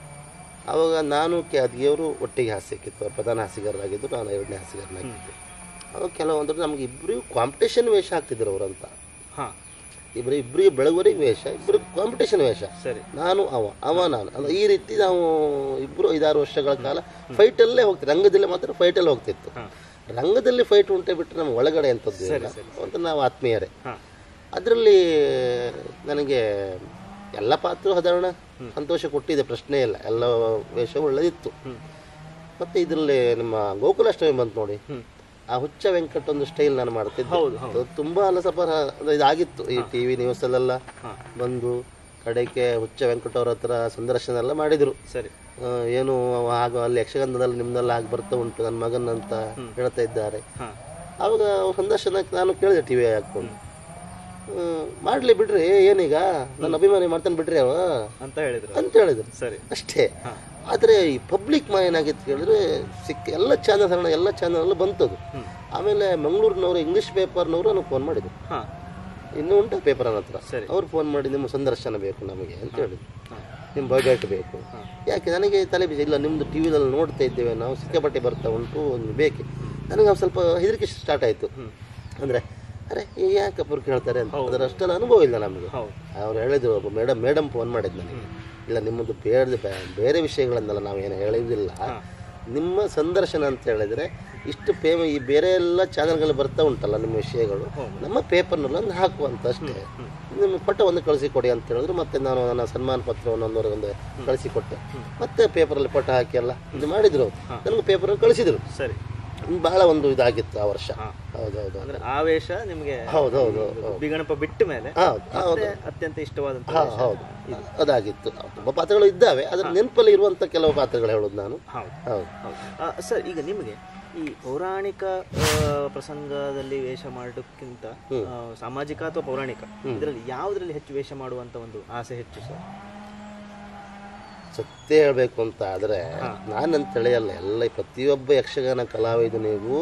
ಆವಾಗ ನಾನು ಕೆ ಅದ್ಗಿಯವರು ಒಟ್ಟಿಗೆ ಹಾಸ್ಯಕ್ಕಿತ್ತು ಅವ್ರು ಪ್ರಧಾನ ಹಾಸ್ಯಗಾರರಾಗಿದ್ದು ನಾನು ಎರಡನೇ ಹಾಸ್ಯಗಾರನಾಗಿದ್ದೆ ಅವಾಗ ಕೆಲವೊಂದ್ರೆ ನಮ್ಗೆ ಇಬ್ಬರಿಗೂ ಕಾಂಪಿಟೇಷನ್ ವೇಷ ಹಾಕ್ತಿದ್ರು ಅವರಂತ ಹಾ ಇಬ್ಬರು ಇಬ್ಬರಿಗೆ ಬೆಳಗುವರಿಗೆ ವೇಷ ಇಬ್ಬರು ಕಾಂಪಿಟೇಷನ್ ವೇಷ ಸರಿ ನಾನು ಅವ ಅವ ನಾನು ಅಂದ್ರೆ ಈ ರೀತಿ ನಾವು ಇಬ್ಬರು ಐದಾರು ವರ್ಷಗಳ ಕಾಲ ಫೈಟಲ್ಲೇ ಹೋಗ್ತೀವಿ ರಂಗದಲ್ಲಿ ಮಾತ್ರ ಫೈಟಲ್ಲಿ ಹೋಗ್ತಿತ್ತು ರಂಗದಲ್ಲಿ ಫೈಟ್ ಉಂಟೆ ಬಿಟ್ಟರೆ ನಮ್ಮ ಒಳಗಡೆ ಎಂಥದ್ದು ಇಲ್ಲ ಅಂತ ನಾವು ಆತ್ಮೀಯರೇ ಹಾ ಅದರಲ್ಲಿ ನನಗೆ ಎಲ್ಲ ಪಾತ್ರ ಸಾಧಾರಣ ಸಂತೋಷ ಕೊಟ್ಟಿದೆ ಪ್ರಶ್ನೆ ಇಲ್ಲ ಎಲ್ಲ ವೇಷ ಒಳ್ಳೆದಿತ್ತು ಮತ್ತೆ ಇದರಲ್ಲಿ ನಮ್ಮ ಗೋಕುಲಾಷ್ಟಮಿ ಬಂತು ನೋಡಿ ಆ ಹುಚ್ಚ ವೆಂಕಟ್ ಒಂದು ಸ್ಟೈಲ್ ನಾನು ಮಾಡ್ತಿದ್ದೆ ಅದು ತುಂಬಾ ಅಲ್ಲ ಸ್ವಲ್ಪ ಅದು ಇದಾಗಿತ್ತು ಈ ಟಿವಿ ನ್ಯೂಸ್ ಅಲ್ಲೆಲ್ಲ ಬಂದು ಕಡೆಗೆ ಹುಚ್ಚ ವೆಂಕಟ್ ಅವ್ರ ಹತ್ರ ಸಂದರ್ಶನ ಎಲ್ಲ ಮಾಡಿದ್ರು ಸರಿ ಆ, ಏನು ಅವ ಹಾಗೆ ಅಲ್ಲಿ ಯಕ್ಷಗಾನದಲ್ಲಿ ನಿಮ್ದೆಲ್ಲ ಹಾಗೆ ಬರ್ತಾ ಉಂಟು ನನ್ನ ಮಗನ್ ಅಂತ ಹೇಳ್ತಾ ಇದ್ದಾರೆ ಹಾ ಆವಾಗ ಅವ್ರ ಸಂದರ್ಶನಕ್ಕೆ ನಾನು ಕೇಳಿದೆ ಟಿವಿ ಹಾಕೊಂಡು ಹ್ಮ್, ಮಾಡ್ಲಿ ಬಿಡ್ರಿ ಏನೀಗ ನನ್ನ ಅಭಿಮಾನಿ ಮಾಡ್ತಾನೆ ಬಿಡ್ರಿ ಅವ ಅಂತ ಹೇಳಿದ್ರು ಅಂತ ಹೇಳಿದ್ರು ಸರಿ ಅಷ್ಟೇ ಆದರೆ ಈ ಪಬ್ಲಿಕ್ ಏನಾಗಿತ್ತು ಕೇಳಿದ್ರೆ ಸಿಕ್ಕ ಎಲ್ಲ ಚಾನಲ್ ಹರಣ ಎಲ್ಲ ಚಾನಲ್ ಬಂತದು ಆಮೇಲೆ ಮಂಗಳೂರಿನವರು ಇಂಗ್ಲಿಷ್ ಪೇಪರ್ನವರು ನನಗೆ ಫೋನ್ ಮಾಡಿದ್ರು ಹಾ ಇನ್ನೂ ಉಂಟು ಪೇಪರ್ ನನ್ನ ಹತ್ರ ಸರಿ. ಅವ್ರು ಫೋನ್ ಮಾಡಿ ನಿಮ್ಮ ಸಂದರ್ಶನ ಬೇಕು ನಮಗೆ ಅಂತ ಹೇಳಿದ್ರು ನಿಮ್ಮ ಬಯೋಡೇಟ್ ಬೇಕು ಯಾಕೆ ನನಗೆ ತಲೆ ಬೀಜ ಇಲ್ಲ ನಿಮ್ಮದು ಟಿ ವಿದಲ್ಲಿ ನೋಡ್ತಾ ಇದ್ದೇವೆ ನಾವು ಸಿಕ್ಕಾಪಟ್ಟೆ ಬರ್ತಾ ಉಂಟು ಒಂದು ಬೇಕೆ ನನಗೆ ಒಂದು ಸ್ವಲ್ಪ ಹೆದರಿಕೆ ಸ್ಟಾರ್ಟ್ ಆಯಿತು ಅಂದರೆ ಅರೆ ಈ ಯಾಕೆ ಅಪ್ಪರು ಕೇಳ್ತಾರೆ ಅಂತ ಅದರ ಅಷ್ಟೆಲ್ಲ ಅನುಭವ ಇಲ್ಲ ನಮಗೆ ಹೌದು. ಅವ್ರು ಹೇಳಿದ್ರು ಒಬ್ಬ ಮೇಡಮ್ ಮೇಡಮ್ ಫೋನ್ ಮಾಡಿದ್ದು ನನಗೆ ಇಲ್ಲ ನಿಮ್ಮದು ಬೇರೆ ಬೇರೆ ವಿಷಯಗಳನ್ನೆಲ್ಲ ನಾವು ಏನು ಹೇಳುವುದಿಲ್ಲ ನಿಮ್ಮ ಸಂದರ್ಶನ ಅಂತ ಹೇಳಿದ್ರೆ ಇಷ್ಟು ಪೇಮ ಈ ಬೇರೆ ಎಲ್ಲ ಚಾನಲ್ಗಳು ಬರ್ತಾ ಉಂಟಲ್ಲ ನಿಮ್ಮ ವಿಷಯಗಳು ನಮ್ಮ ಪೇಪರ್ನಲ್ಲಿ ಒಂದು ಹಾಕುವಂತ ಅಷ್ಟೇ ನಿಮ್ಮ ಪಟ್ಟ ಒಂದು ಕಳಿಸಿಕೊಡಿ ಅಂತ ಹೇಳಿದ್ರು ಮತ್ತೆ ನಾನು ನನ್ನ ಸನ್ಮಾನ ಪತ್ರವನ್ನು ಒಂದವರೆಗೊಂದು ಕಳಿಸಿಕೊಟ್ಟೆ ಮತ್ತೆ ಪೇಪರಲ್ಲಿ ಪಟ್ಟ ಹಾಕಿ ಎಲ್ಲ ಇದು ಮಾಡಿದ್ರು ಅವ್ರು. ನನಗೆ ಪೇಪರ್ ಕಳಿಸಿದ್ರು ಸರಿ ಬಹಳ ಒಂದು ಇದಾಗಿತ್ತು ಆ ವರ್ಷ ಹೌದೌದು ಅಂದ್ರೆ ಆವೇಶ ನಿಮ್ಗೆ ಹೌದೌದು ಗುಬ್ಬಿ ಗಣಪ ಬಿಟ್ಟ ಮೇಲೆ ಹೌದು ಹೌದು ಮತ್ತೆ ಅತ್ಯಂತ ಇಷ್ಟವಾದಂತ ಹಾ, ಹೌದು ಅದಾಗಿತ್ತು ತುಂಬ ಪಾತ್ರಗಳು ಇದ್ದಾವೆ ಅದ್ರ ನೆನಪಲ್ಲಿ ಇರುವಂತ ಕೆಲವು ಪಾತ್ರಗಳು ಹೇಳೋದು ನಾನು ಹೌದು ಹೌದು ಹೌದು ಆ, ಸರ್ ಈಗ ನಿಮಗೆ ಈ ಪೌರಾಣಿಕ ಆ, ಪ್ರಸಂಗದಲ್ಲಿ ವೇಷ ಮಾಡೋಕ್ಕಿಂತ ಆ, ಸಾಮಾಜಿಕ ಅಥವಾ ಪೌರಾಣಿಕ ಇದರಲ್ಲಿ ಯಾವುದರಲ್ಲಿ ಹೆಚ್ಚು ವೇಷ ಮಾಡುವಂತ ಒಂದು ಆಸೆ ಹೆಚ್ಚು ಸರ್ ಸತ್ಯ ಹೇಳಬೇಕು ಅಂತ ಆದ್ರೆ ನಾನಂತ ತಿಳಿಯಲ್ಲ ಎಲ್ಲ ಈ ಪ್ರತಿಯೊಬ್ಬ ಯಕ್ಷಗಾನ ಕಲಾವಿದನಿಗೂ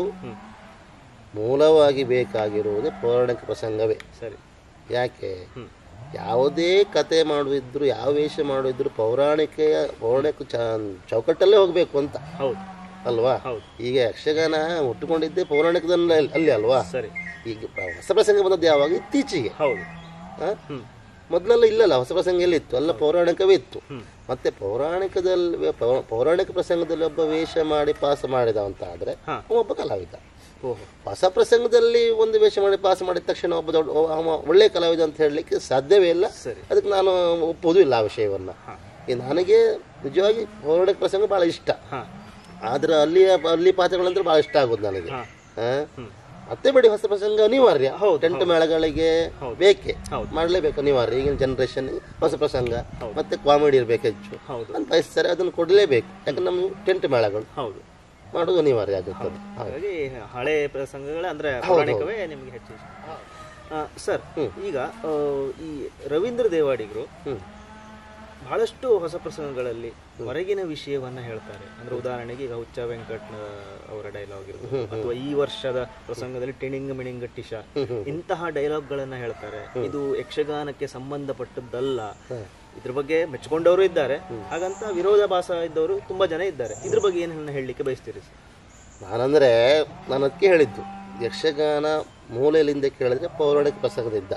ಮೂಲವಾಗಿ ಬೇಕಾಗಿರುವುದು ಪೌರಾಣಿಕ ಪ್ರಸಂಗವೇ ಸರಿ ಯಾಕೆ ಯಾವುದೇ ಕತೆ ಮಾಡುವಿದ್ರು ಯಾವ ವೇಷ ಮಾಡುವಿದ್ರು ಪೌರಾಣಿಕೆಯ ಪೌರಾಣಿಕ ಚ- ಚೌಕಟ್ಟಲ್ಲೇ ಹೋಗಬೇಕು ಅಂತ ಹೌದು ಅಲ್ವಾ ಹೌದು. ಈಗ ಯಕ್ಷಗಾನ ಹುಟ್ಟುಕೊಂಡಿದ್ದೇ ಪೌರಾಣಿಕದಲ್ಲಿ ಅಲ್ಲಿ ಅಲ್ವಾ ಸರಿ ಈಗ ಹೊಸ ಪ್ರಸಂಗ ಬಂದದ್ದು ಯಾವಾಗ ಇತ್ತೀಚೆಗೆ ಹೌದು ಆ? ಮೊದಲೆಲ್ಲ ಇಲ್ಲಲ್ಲ ಹೊಸ ಪ್ರಸಂಗ ಎಲ್ಲಿತ್ತು ಎಲ್ಲ ಪೌರಾಣಿಕವೇ ಇತ್ತು ಮತ್ತೆ ಪೌರಾಣಿಕದಲ್ಲಿ ಪೌ- ಪೌರಾಣಿಕ ಪ್ರಸಂಗದಲ್ಲಿ ಒಬ್ಬ ವೇಷ ಮಾಡಿ ಪಾಸ್ ಮಾಡಿದ ಅಂತ ಆದ್ರೆ ಹಾ. ಅವ ಒಬ್ಬ ಕಲಾವಿದ ಓಹೋ ಹೊಸ ಪ್ರಸಂಗದಲ್ಲಿ ಒಂದು ವೇಷ ಮಾಡಿ ಪಾಸ್ ಮಾಡಿದ ತಕ್ಷಣ ಒಬ್ಬ ದೊಡ್ಡ ಅವ- ಅವ ಒಳ್ಳೆ ಕಲಾವಿದ ಅಂತ ಹೇಳಲಿಕ್ಕೆ ಸಾಧ್ಯವೇ ಇಲ್ಲ ಸರಿ. ಅದಕ್ಕೆ ನಾನು ಒಪ್ಪೋದು ಇಲ್ಲ ಆ ವಿಷಯವನ್ನ ಈ ನನಗೆ ನಿಜವಾಗಿ ಪೌರಾಣಿಕ ಪ್ರಸಂಗ ಬಹಳ ಇಷ್ಟ ಹಾ ಆದ್ರೆ ಅಲ್ಲಿಯ ಅಲ್ಲಿ ಪಾತ್ರಗಳಂದ್ರೆ ಬಹಳ ಇಷ್ಟ ಆಗೋದು ನನಗೆ ಹಾ. ಆ? ಮತ್ತೆ ಬಿಡಿ ಹೊಸ ಪ್ರಸಂಗ ಅನಿವಾರ್ಯ ಟೆಂಟ್ ಮೇಳಗಳಿಗೆ ಬೇಕೆ ಮಾಡ್ಲೇಬೇಕು ಅನಿವಾರ್ಯ ಈಗಿನ ಜನರೇಷನ್ ಹೊಸ ಪ್ರಸಂಗ ಮತ್ತೆ ಕಾಮಿಡಿ ಇರ್ಬೇಕು ಹೆಚ್ಚು ಹೌದು. ಅಂತ ಬಯಸ್ತಾರೆ ಅದನ್ನು ಕೊಡಲೇಬೇಕು ಯಾಕಂದ್ರೆ ನಮ್ಮ ಟೆಂಟ್ ಮೇಳಗಳು ಹೌದು ಮಾಡೋದು ಅನಿವಾರ್ಯ ಆಗುತ್ತದೆ ಹೌದು. ಹಾಗಾಗಿ ಹಳೆ ಪ್ರಸಂಗಗಳ ಅಂದ್ರೆ ಪೌರಾಣಿಕವೇ ನಿಮಗೆ ಹೆಚ್ಚು ಇಷ್ಟ ಆ, ಸರ್ ಈಗ ಆ, ಈ ರವೀಂದ್ರ ದೇವಾಡಿಗರು ಹ್ಮ್. ಬಹಳಷ್ಟು ಹೊಸ ಪ್ರಸಂಗಗಳಲ್ಲಿ ಹೊರಗಿನ ವಿಷಯವನ್ನ ಹೇಳ್ತಾರೆ ಅಂದ್ರೆ ಉದಾಹರಣೆಗೆ ಈಗ ಹುಚ್ಚ ವೆಂಕಟ್ ಅವರ ಡೈಲಾಗ್ ಇರ್ಬೋದು ಅಥವಾ ಈ ವರ್ಷದ ಪ್ರಸಂಗದಲ್ಲಿ ಟಿಣಿಂಗ್ ಮಿಣಿಂಗ್ ಟಿಶ ಇಂತಹ ಡೈಲಾಗ್ ಗಳನ್ನ ಹೇಳ್ತಾರೆ ಇದು ಯಕ್ಷಗಾನಕ್ಕೆ ಸಂಬಂಧಪಟ್ಟದ್ದಲ್ಲ ಇದ್ರ ಬಗ್ಗೆ ಮೆಚ್ಚಿಕೊಂಡವರು ಇದ್ದಾರೆ ಹಾಗಂತ ವಿರೋಧಾಭಾಸ ಇದ್ದವರು ತುಂಬಾ ಜನ ಇದ್ದಾರೆ ಇದ್ರ ಬಗ್ಗೆ ಏನನ್ನ ಹೇಳಲಿಕ್ಕೆ ಬಯಸ್ತೀರಿ ಸರ್ ನಾನಂದ್ರೆ ನಾನು ಅದಕ್ಕೆ ಹೇಳಿದ್ದು ಯಕ್ಷಗಾನ ಮೂಲೆಯಲ್ಲಿಂದ ಕೇಳಿದ್ರೆ ಪೌರಾಣಿಕ ಪ್ರಸಂಗದಿಂದ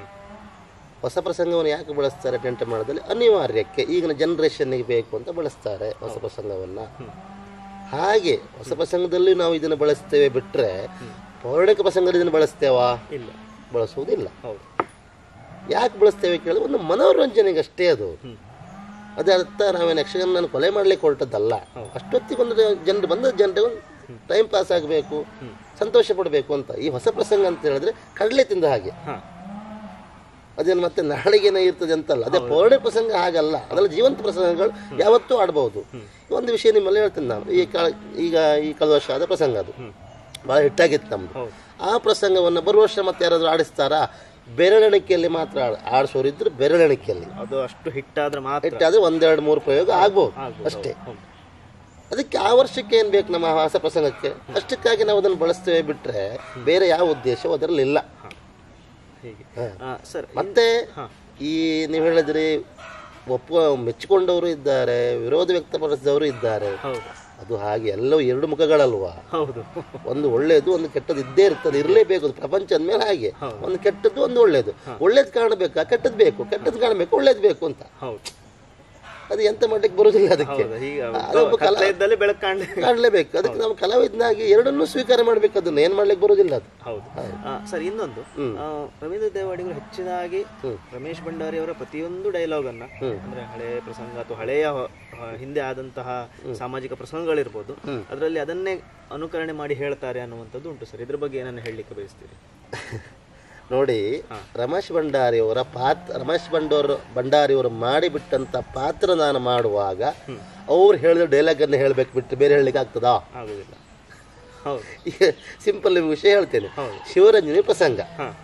ಹೊಸ ಪ್ರಸಂಗವನ್ನು ಯಾಕೆ ಬಳಸ್ತಾರೆ ಟೆಂಟ್ ಮಾಡೋದಲ್ಲಿ ಅನಿವಾರ್ಯಕ್ಕೆ ಈಗಿನ ಜನರೇಷನ್ನಿಗೆ ಬೇಕು ಅಂತ ಬಳಸ್ತಾರೆ ಹೊಸ ಪ್ರಸಂಗವನ್ನ ಹಾಗೆ ಹೊಸ ಪ್ರಸಂಗದಲ್ಲಿ ನಾವು ಇದನ್ನು ಬಳಸ್ತೇವೆ ಬಿಟ್ರೆ ಪೌರಾಣಿಕ ಪ್ರಸಂಗದಲ್ಲಿ ಇದನ್ನು ಬಳಸ್ತೇವಾ ಇಲ್ಲ ಬಳಸುವುದಿಲ್ಲ ಹೌದು ಯಾಕೆ ಬಳಸ್ತೇವೆ ಕೇಳಿದ್ರೆ ಒಂದು ಮನೋರಂಜನೆಗೆ ಅಷ್ಟೇ ಅದು ಅದೇ ಅರ್ಥ ನಾವೇನು ಯಕ್ಷಗಾನ ನಾನು ಕೊಲೆ ಮಾಡ್ಲಿಕ್ಕೆ ಹೊರಟದ್ದಲ್ಲ ಅಷ್ಟೊತ್ತಿಗೆ ಒಂದು ಜನರು ಬಂದ ಜನರಿಗೆ ಒಂದು ಟೈಮ್ ಪಾಸ್ ಆಗಬೇಕು ಸಂತೋಷ ಪಡಬೇಕು ಅಂತ ಈ ಹೊಸ ಪ್ರಸಂಗ ಅಂತ ಹೇಳಿದ್ರೆ ಕಡಲೆ ತಿಂದ ಹಾಗೆ ಹಾ ಅದೇನು ಮತ್ತೆ ನಾಳೆಗೇನೆ ಇರ್ತದೆ ಅಂತಲ್ಲ ಅದೇ ಪೌರಾಣಿಕ ಪ್ರಸಂಗ ಹಾಗಲ್ಲ ಅದರಲ್ಲಿ ಜೀವಂತ ಪ್ರಸಂಗಗಳು ಯಾವತ್ತೂ ಆಡಬಹುದು ಒಂದು ವಿಷಯ ನಿಮ್ಮಲ್ಲಿ ಹೇಳ್ತೀನಿ ನಾನು ಈ ಕಾಲ ಈಗ ಈ ಕಳೆದ ವರ್ಷ ಆದ ಪ್ರಸಂಗ ಅದು ಬಹಳ ಹಿಟ್ಟಾಗಿತ್ತು ನಮ್ದು ಆ ಪ್ರಸಂಗವನ್ನು ಬರುವ ವರ್ಷ ಮತ್ತೆ ಯಾರಾದ್ರೂ ಆಡಿಸ್ತಾರಾ ಬೆರಳೆಣಿಕೆಯಲ್ಲಿ ಮಾತ್ರ ಆಡ್- ಆಡಿಸೋರಿದ್ರು ಬೆರಳೆಣಿಕೆಯಲ್ಲಿ ಅದು ಅಷ್ಟು ಹಿಟ್ಟಾದ್ರೆ ಮಾತ್ರ ಹಿಟ್ಟಾದ್ರೆ ಒಂದೆರಡು ಮೂರು ಪ್ರಯೋಗ ಆಗ್ಬೋದು ಆಗ್ಬೋದು, ಅಷ್ಟೇ ಹೌದು. ಅದಕ್ಕೆ ಆ ವರ್ಷಕ್ಕೆ ಏನ್ ಬೇಕು ನಮ್ಮ ಹೊಸ ಪ್ರಸಂಗಕ್ಕೆ ಅಷ್ಟಕ್ಕಾಗಿ ನಾವು ಅದನ್ನು ಬಳಸ್ತೇವೆ ಬಿಟ್ರೆ ಬೇರೆ ಯಾವ ಉದ್ದೇಶವೂ ಅದರಲ್ಲಿ ಇಲ್ಲ ಹೀಗೆ ಹಾ. ಆ, ಸರ್ ಮತ್ತೆ ಈ ನೀವು ಹೇಳಿದ್ರಿ ಒಪ್ಪುವ ಮೆಚ್ಚಿಕೊಂಡವರು ಇದ್ದಾರೆ ವಿರೋಧ ವ್ಯಕ್ತಪಡಿಸಿದವರು ಇದ್ದಾರೆ ಹೌದು ಅದು ಹಾಗೆ ಎಲ್ಲವೂ ಎರಡು ಮುಖಗಳಲ್ವಾ ಹೌದು ಒಂದು ಒಳ್ಳೇದು ಒಂದು ಕೆಟ್ಟದ್ದು ಇದ್ದೇ ಇರ್ತದೆ ಇರಲೇಬೇಕು ಅದು ಪ್ರಪಂಚ ಅಂದ್ಮೇಲೆ ಹಾಗೆ ಒಂದು ಕೆಟ್ಟದ್ದು ಒಂದು ಒಳ್ಳೇದು ಒಳ್ಳೇದು ಕಾಣಬೇಕಾ ಕೆಟ್ಟದ್ದು ಬೇಕು ಕೆಟ್ಟದ್ದು ಕಾಣಬೇಕು ಒಳ್ಳೇದು ಬೇಕು ಅಂತ ಹೌದು ಅದು ಎಂತ ಮಾಡ್ಲಿಕ್ಕೆ ಬರುವುದಿಲ್ಲ ಅದಕ್ಕೆ ಹೌದು ಹೀಗೆ ಅದೊಬ್ಬ ಕಲಾ ಕತ್ಲೆ ಇದ್ದಲ್ಲಿ ಬೆಳಕು ಕಾಣ ಕಾಣಲೇಬೇಕು ಅದಕ್ಕೆ ನಾವು ಕಲಾವಿದನಾಗಿ ಎರಡನ್ನೂ ಸ್ವೀಕಾರ ಮಾಡ್ಬೇಕು ಅದನ್ನ ಏನ್ ಮಾಡ್ಲಿಕ್ಕೆ ಬರುವುದಿಲ್ಲ ಅದು ಹೌದು ಆ, ಸರ್ ಇನ್ನೊಂದು ಆ, ರವೀಂದ್ರ ದೇವಾಡಿಗರು ಹೆಚ್ಚಿನಾಗಿ ರಮೇಶ್ ಭಂಡಾರಿ ಅವರ ಪ್ರತಿಯೊಂದು ಡೈಲಾಗ್ ಅನ್ನ ಅಂದ್ರೆ ಹಳೆ ಪ್ರಸಂಗ ಅಥವಾ ಹಳೆಯ ಆ, ಹಿಂದೆ ಆದಂತಹ ಸಾಮಾಜಿಕ ಪ್ರಸಂಗಗಳಿರ್ಬೋದು ಅದರಲ್ಲಿ ಅದನ್ನೇ ಅನುಕರಣೆ ಮಾಡಿ ಹೇಳ್ತಾರೆ ಅನ್ನುವಂಥದ್ದು ಉಂಟು ಸರ್ ಇದ್ರ ಬಗ್ಗೆ ಏನನ್ನ ಹೇಳಲಿಕ್ಕೆ ಬಯಸ್ತೀರಿ ನೋಡಿ ರಮೇಶ್ ಭಂಡಾರಿ ಅವರ ಪಾತ್ರ ರಮೇಶ್ ಭಂಡಾರ ಭಂಡಾರಿ ಅವರು ಮಾಡಿಬಿಟ್ಟಂತ ಪಾತ್ರ ನಾನು ಮಾಡುವಾಗ ಅವ್ರು ಹೇಳಿದ ಡೈಲಾಗ್ ಅನ್ನ ಹೇಳ್ಬೇಕು ಬಿಟ್ಟು ಬೇರೆ ಹೇಳಲಿಕ್ಕೆ ಆಗ್ತದಾ ಆಗುದಿಲ್ಲ ಹೌದು ಈಗ ಸಿಂಪಲ್ ವಿಷಯ ಹೇಳ್ತೇನೆ ಶಿವರಂಜನಿ ಪ್ರಸಂಗ ಹಾ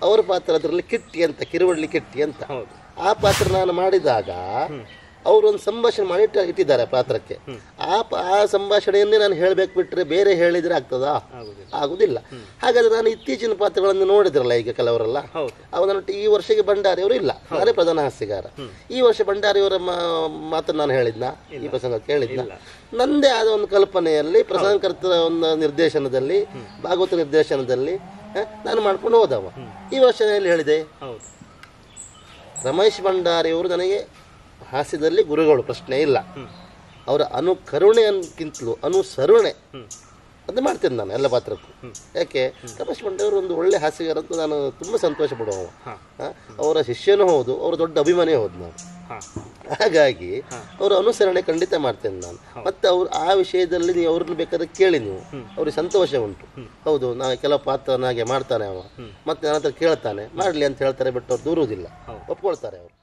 ಅವರ ಪಾತ್ರ ಅದರಲ್ಲಿ ಕಿಟ್ಟಿ ಅಂತ ಕಿರುವಳ್ಳಿ ಕಿಟ್ಟಿ ಅಂತ ಹೌದು ಆ ಪಾತ್ರ ನಾನು ಮಾಡಿದಾಗ ಅವರು ಒಂದು ಸಂಭಾಷಣೆ ಮಾಡಿ ಇಟ್ಟ- ಇಟ್ಟಿದ್ದಾರೆ ಆ ಪಾತ್ರಕ್ಕೆ ಆ ಪ- ಆ ಸಂಭಾಷಣೆಯನ್ನೇ ನಾನು ಹೇಳಬೇಕು ಬಿಟ್ರೆ ಬೇರೆ ಹೇಳಿದ್ರೆ ಆಗ್ತದಾ ಆಗುದಿಲ್ಲ ಹಾಗಾದ್ರೆ ನಾನು ಇತ್ತೀಚಿನ ಪಾತ್ರಗಳನ್ನು ನೋಡಿದ್ರಲ್ಲ ಈಗ ಕೆಲವರೆಲ್ಲ ಹೌದು. ಅವನ ಈ ವರ್ಷಕ್ಕೆ ಭಂಡಾರಿ ಅವರು ಇಲ್ಲ ನಾನೇ ಪ್ರಧಾನ ಹಾಸ್ಯಗಾರ ಈ ವರ್ಷ ಭಂಡಾರಿಯವರ ಮಾತನ್ನು ನಾನು ಹೇಳಿದ್ನ ಈ ಪ್ರಸಂಗ ಕೇಳಿದ್ನ ನಂದೇ ಆದ ಒಂದು ಕಲ್ಪನೆಯಲ್ಲಿ ಪ್ರಸಂಗಕರ್ತರ ಒಂದು ನಿರ್ದೇಶನದಲ್ಲಿ ಭಾಗವತ ನಿರ್ದೇಶನದಲ್ಲಿ ಹ, ನಾನು ಮಾಡ್ಕೊಂಡು ಹೋದವ ಈ ವರ್ಷ ನಾನು ಎಲ್ಲಿ ಹೇಳಿದೆ ಹೌದು ರಮೇಶ್ ಭಂಡಾರಿಯವರು ನನಗೆ ಹಾಸ್ಯದಲ್ಲಿ ಗುರುಗಳು ಪ್ರಶ್ನೆ ಇಲ್ಲ ಅವರ ಅನುಕರುಣೆ ಅನ್ನಕ್ಕಿಂತಲೂ ಅನುಸರಣೆ ಅದು ಮಾಡ್ತೇನೆ ನಾನು ಎಲ್ಲ ಪಾತ್ರಕ್ಕೂ ಯಾಕೆ ರಮೇಶ್ ಭಂಡಾರಿ ಒಂದು ಒಳ್ಳೆ ಹಾಸ್ಯಗಾರ ಅಂತ ನಾನು ತುಂಬ ಸಂತೋಷ ಪಡುವವ ಹ? ಅವರ ಶಿಷ್ಯನೂ ಹೌದು ಅವರ ದೊಡ್ಡ ಅಭಿಮಾನಿ ಹೌದು ನಾನು ಹಾಗಾಗಿ ಅವರ ಅನುಸರಣೆ ಖಂಡಿತ ಮಾಡ್ತೇನೆ ನಾನು ಮತ್ತೆ ಅವ್ರು ಆ ವಿಷಯದಲ್ಲಿ ನೀವು ಅವ್ರನ್ನ ಬೇಕಾದ್ರೆ ಕೇಳಿ ನೀವು ಅವ್ರಿಗೆ ಸಂತೋಷ ಉಂಟು ಹೌದು ನಾ ಕೆಲವು ಪಾತ್ರನ ಹಾಗೆ ಮಾಡ್ತಾನೆ ಅವ ಮತ್ತೆ ನನ್ನ ಹತ್ರ ಕೇಳ್ತಾನೆ ಮಾಡ್ಲಿ ಅಂತ ಹೇಳ್ತಾರೆ ಬಿಟ್ಟು ಅವ್ರು ದೂರುವುದಿಲ್ಲ ಒಪ್ಕೊಳ್ತಾರೆ ಅವರು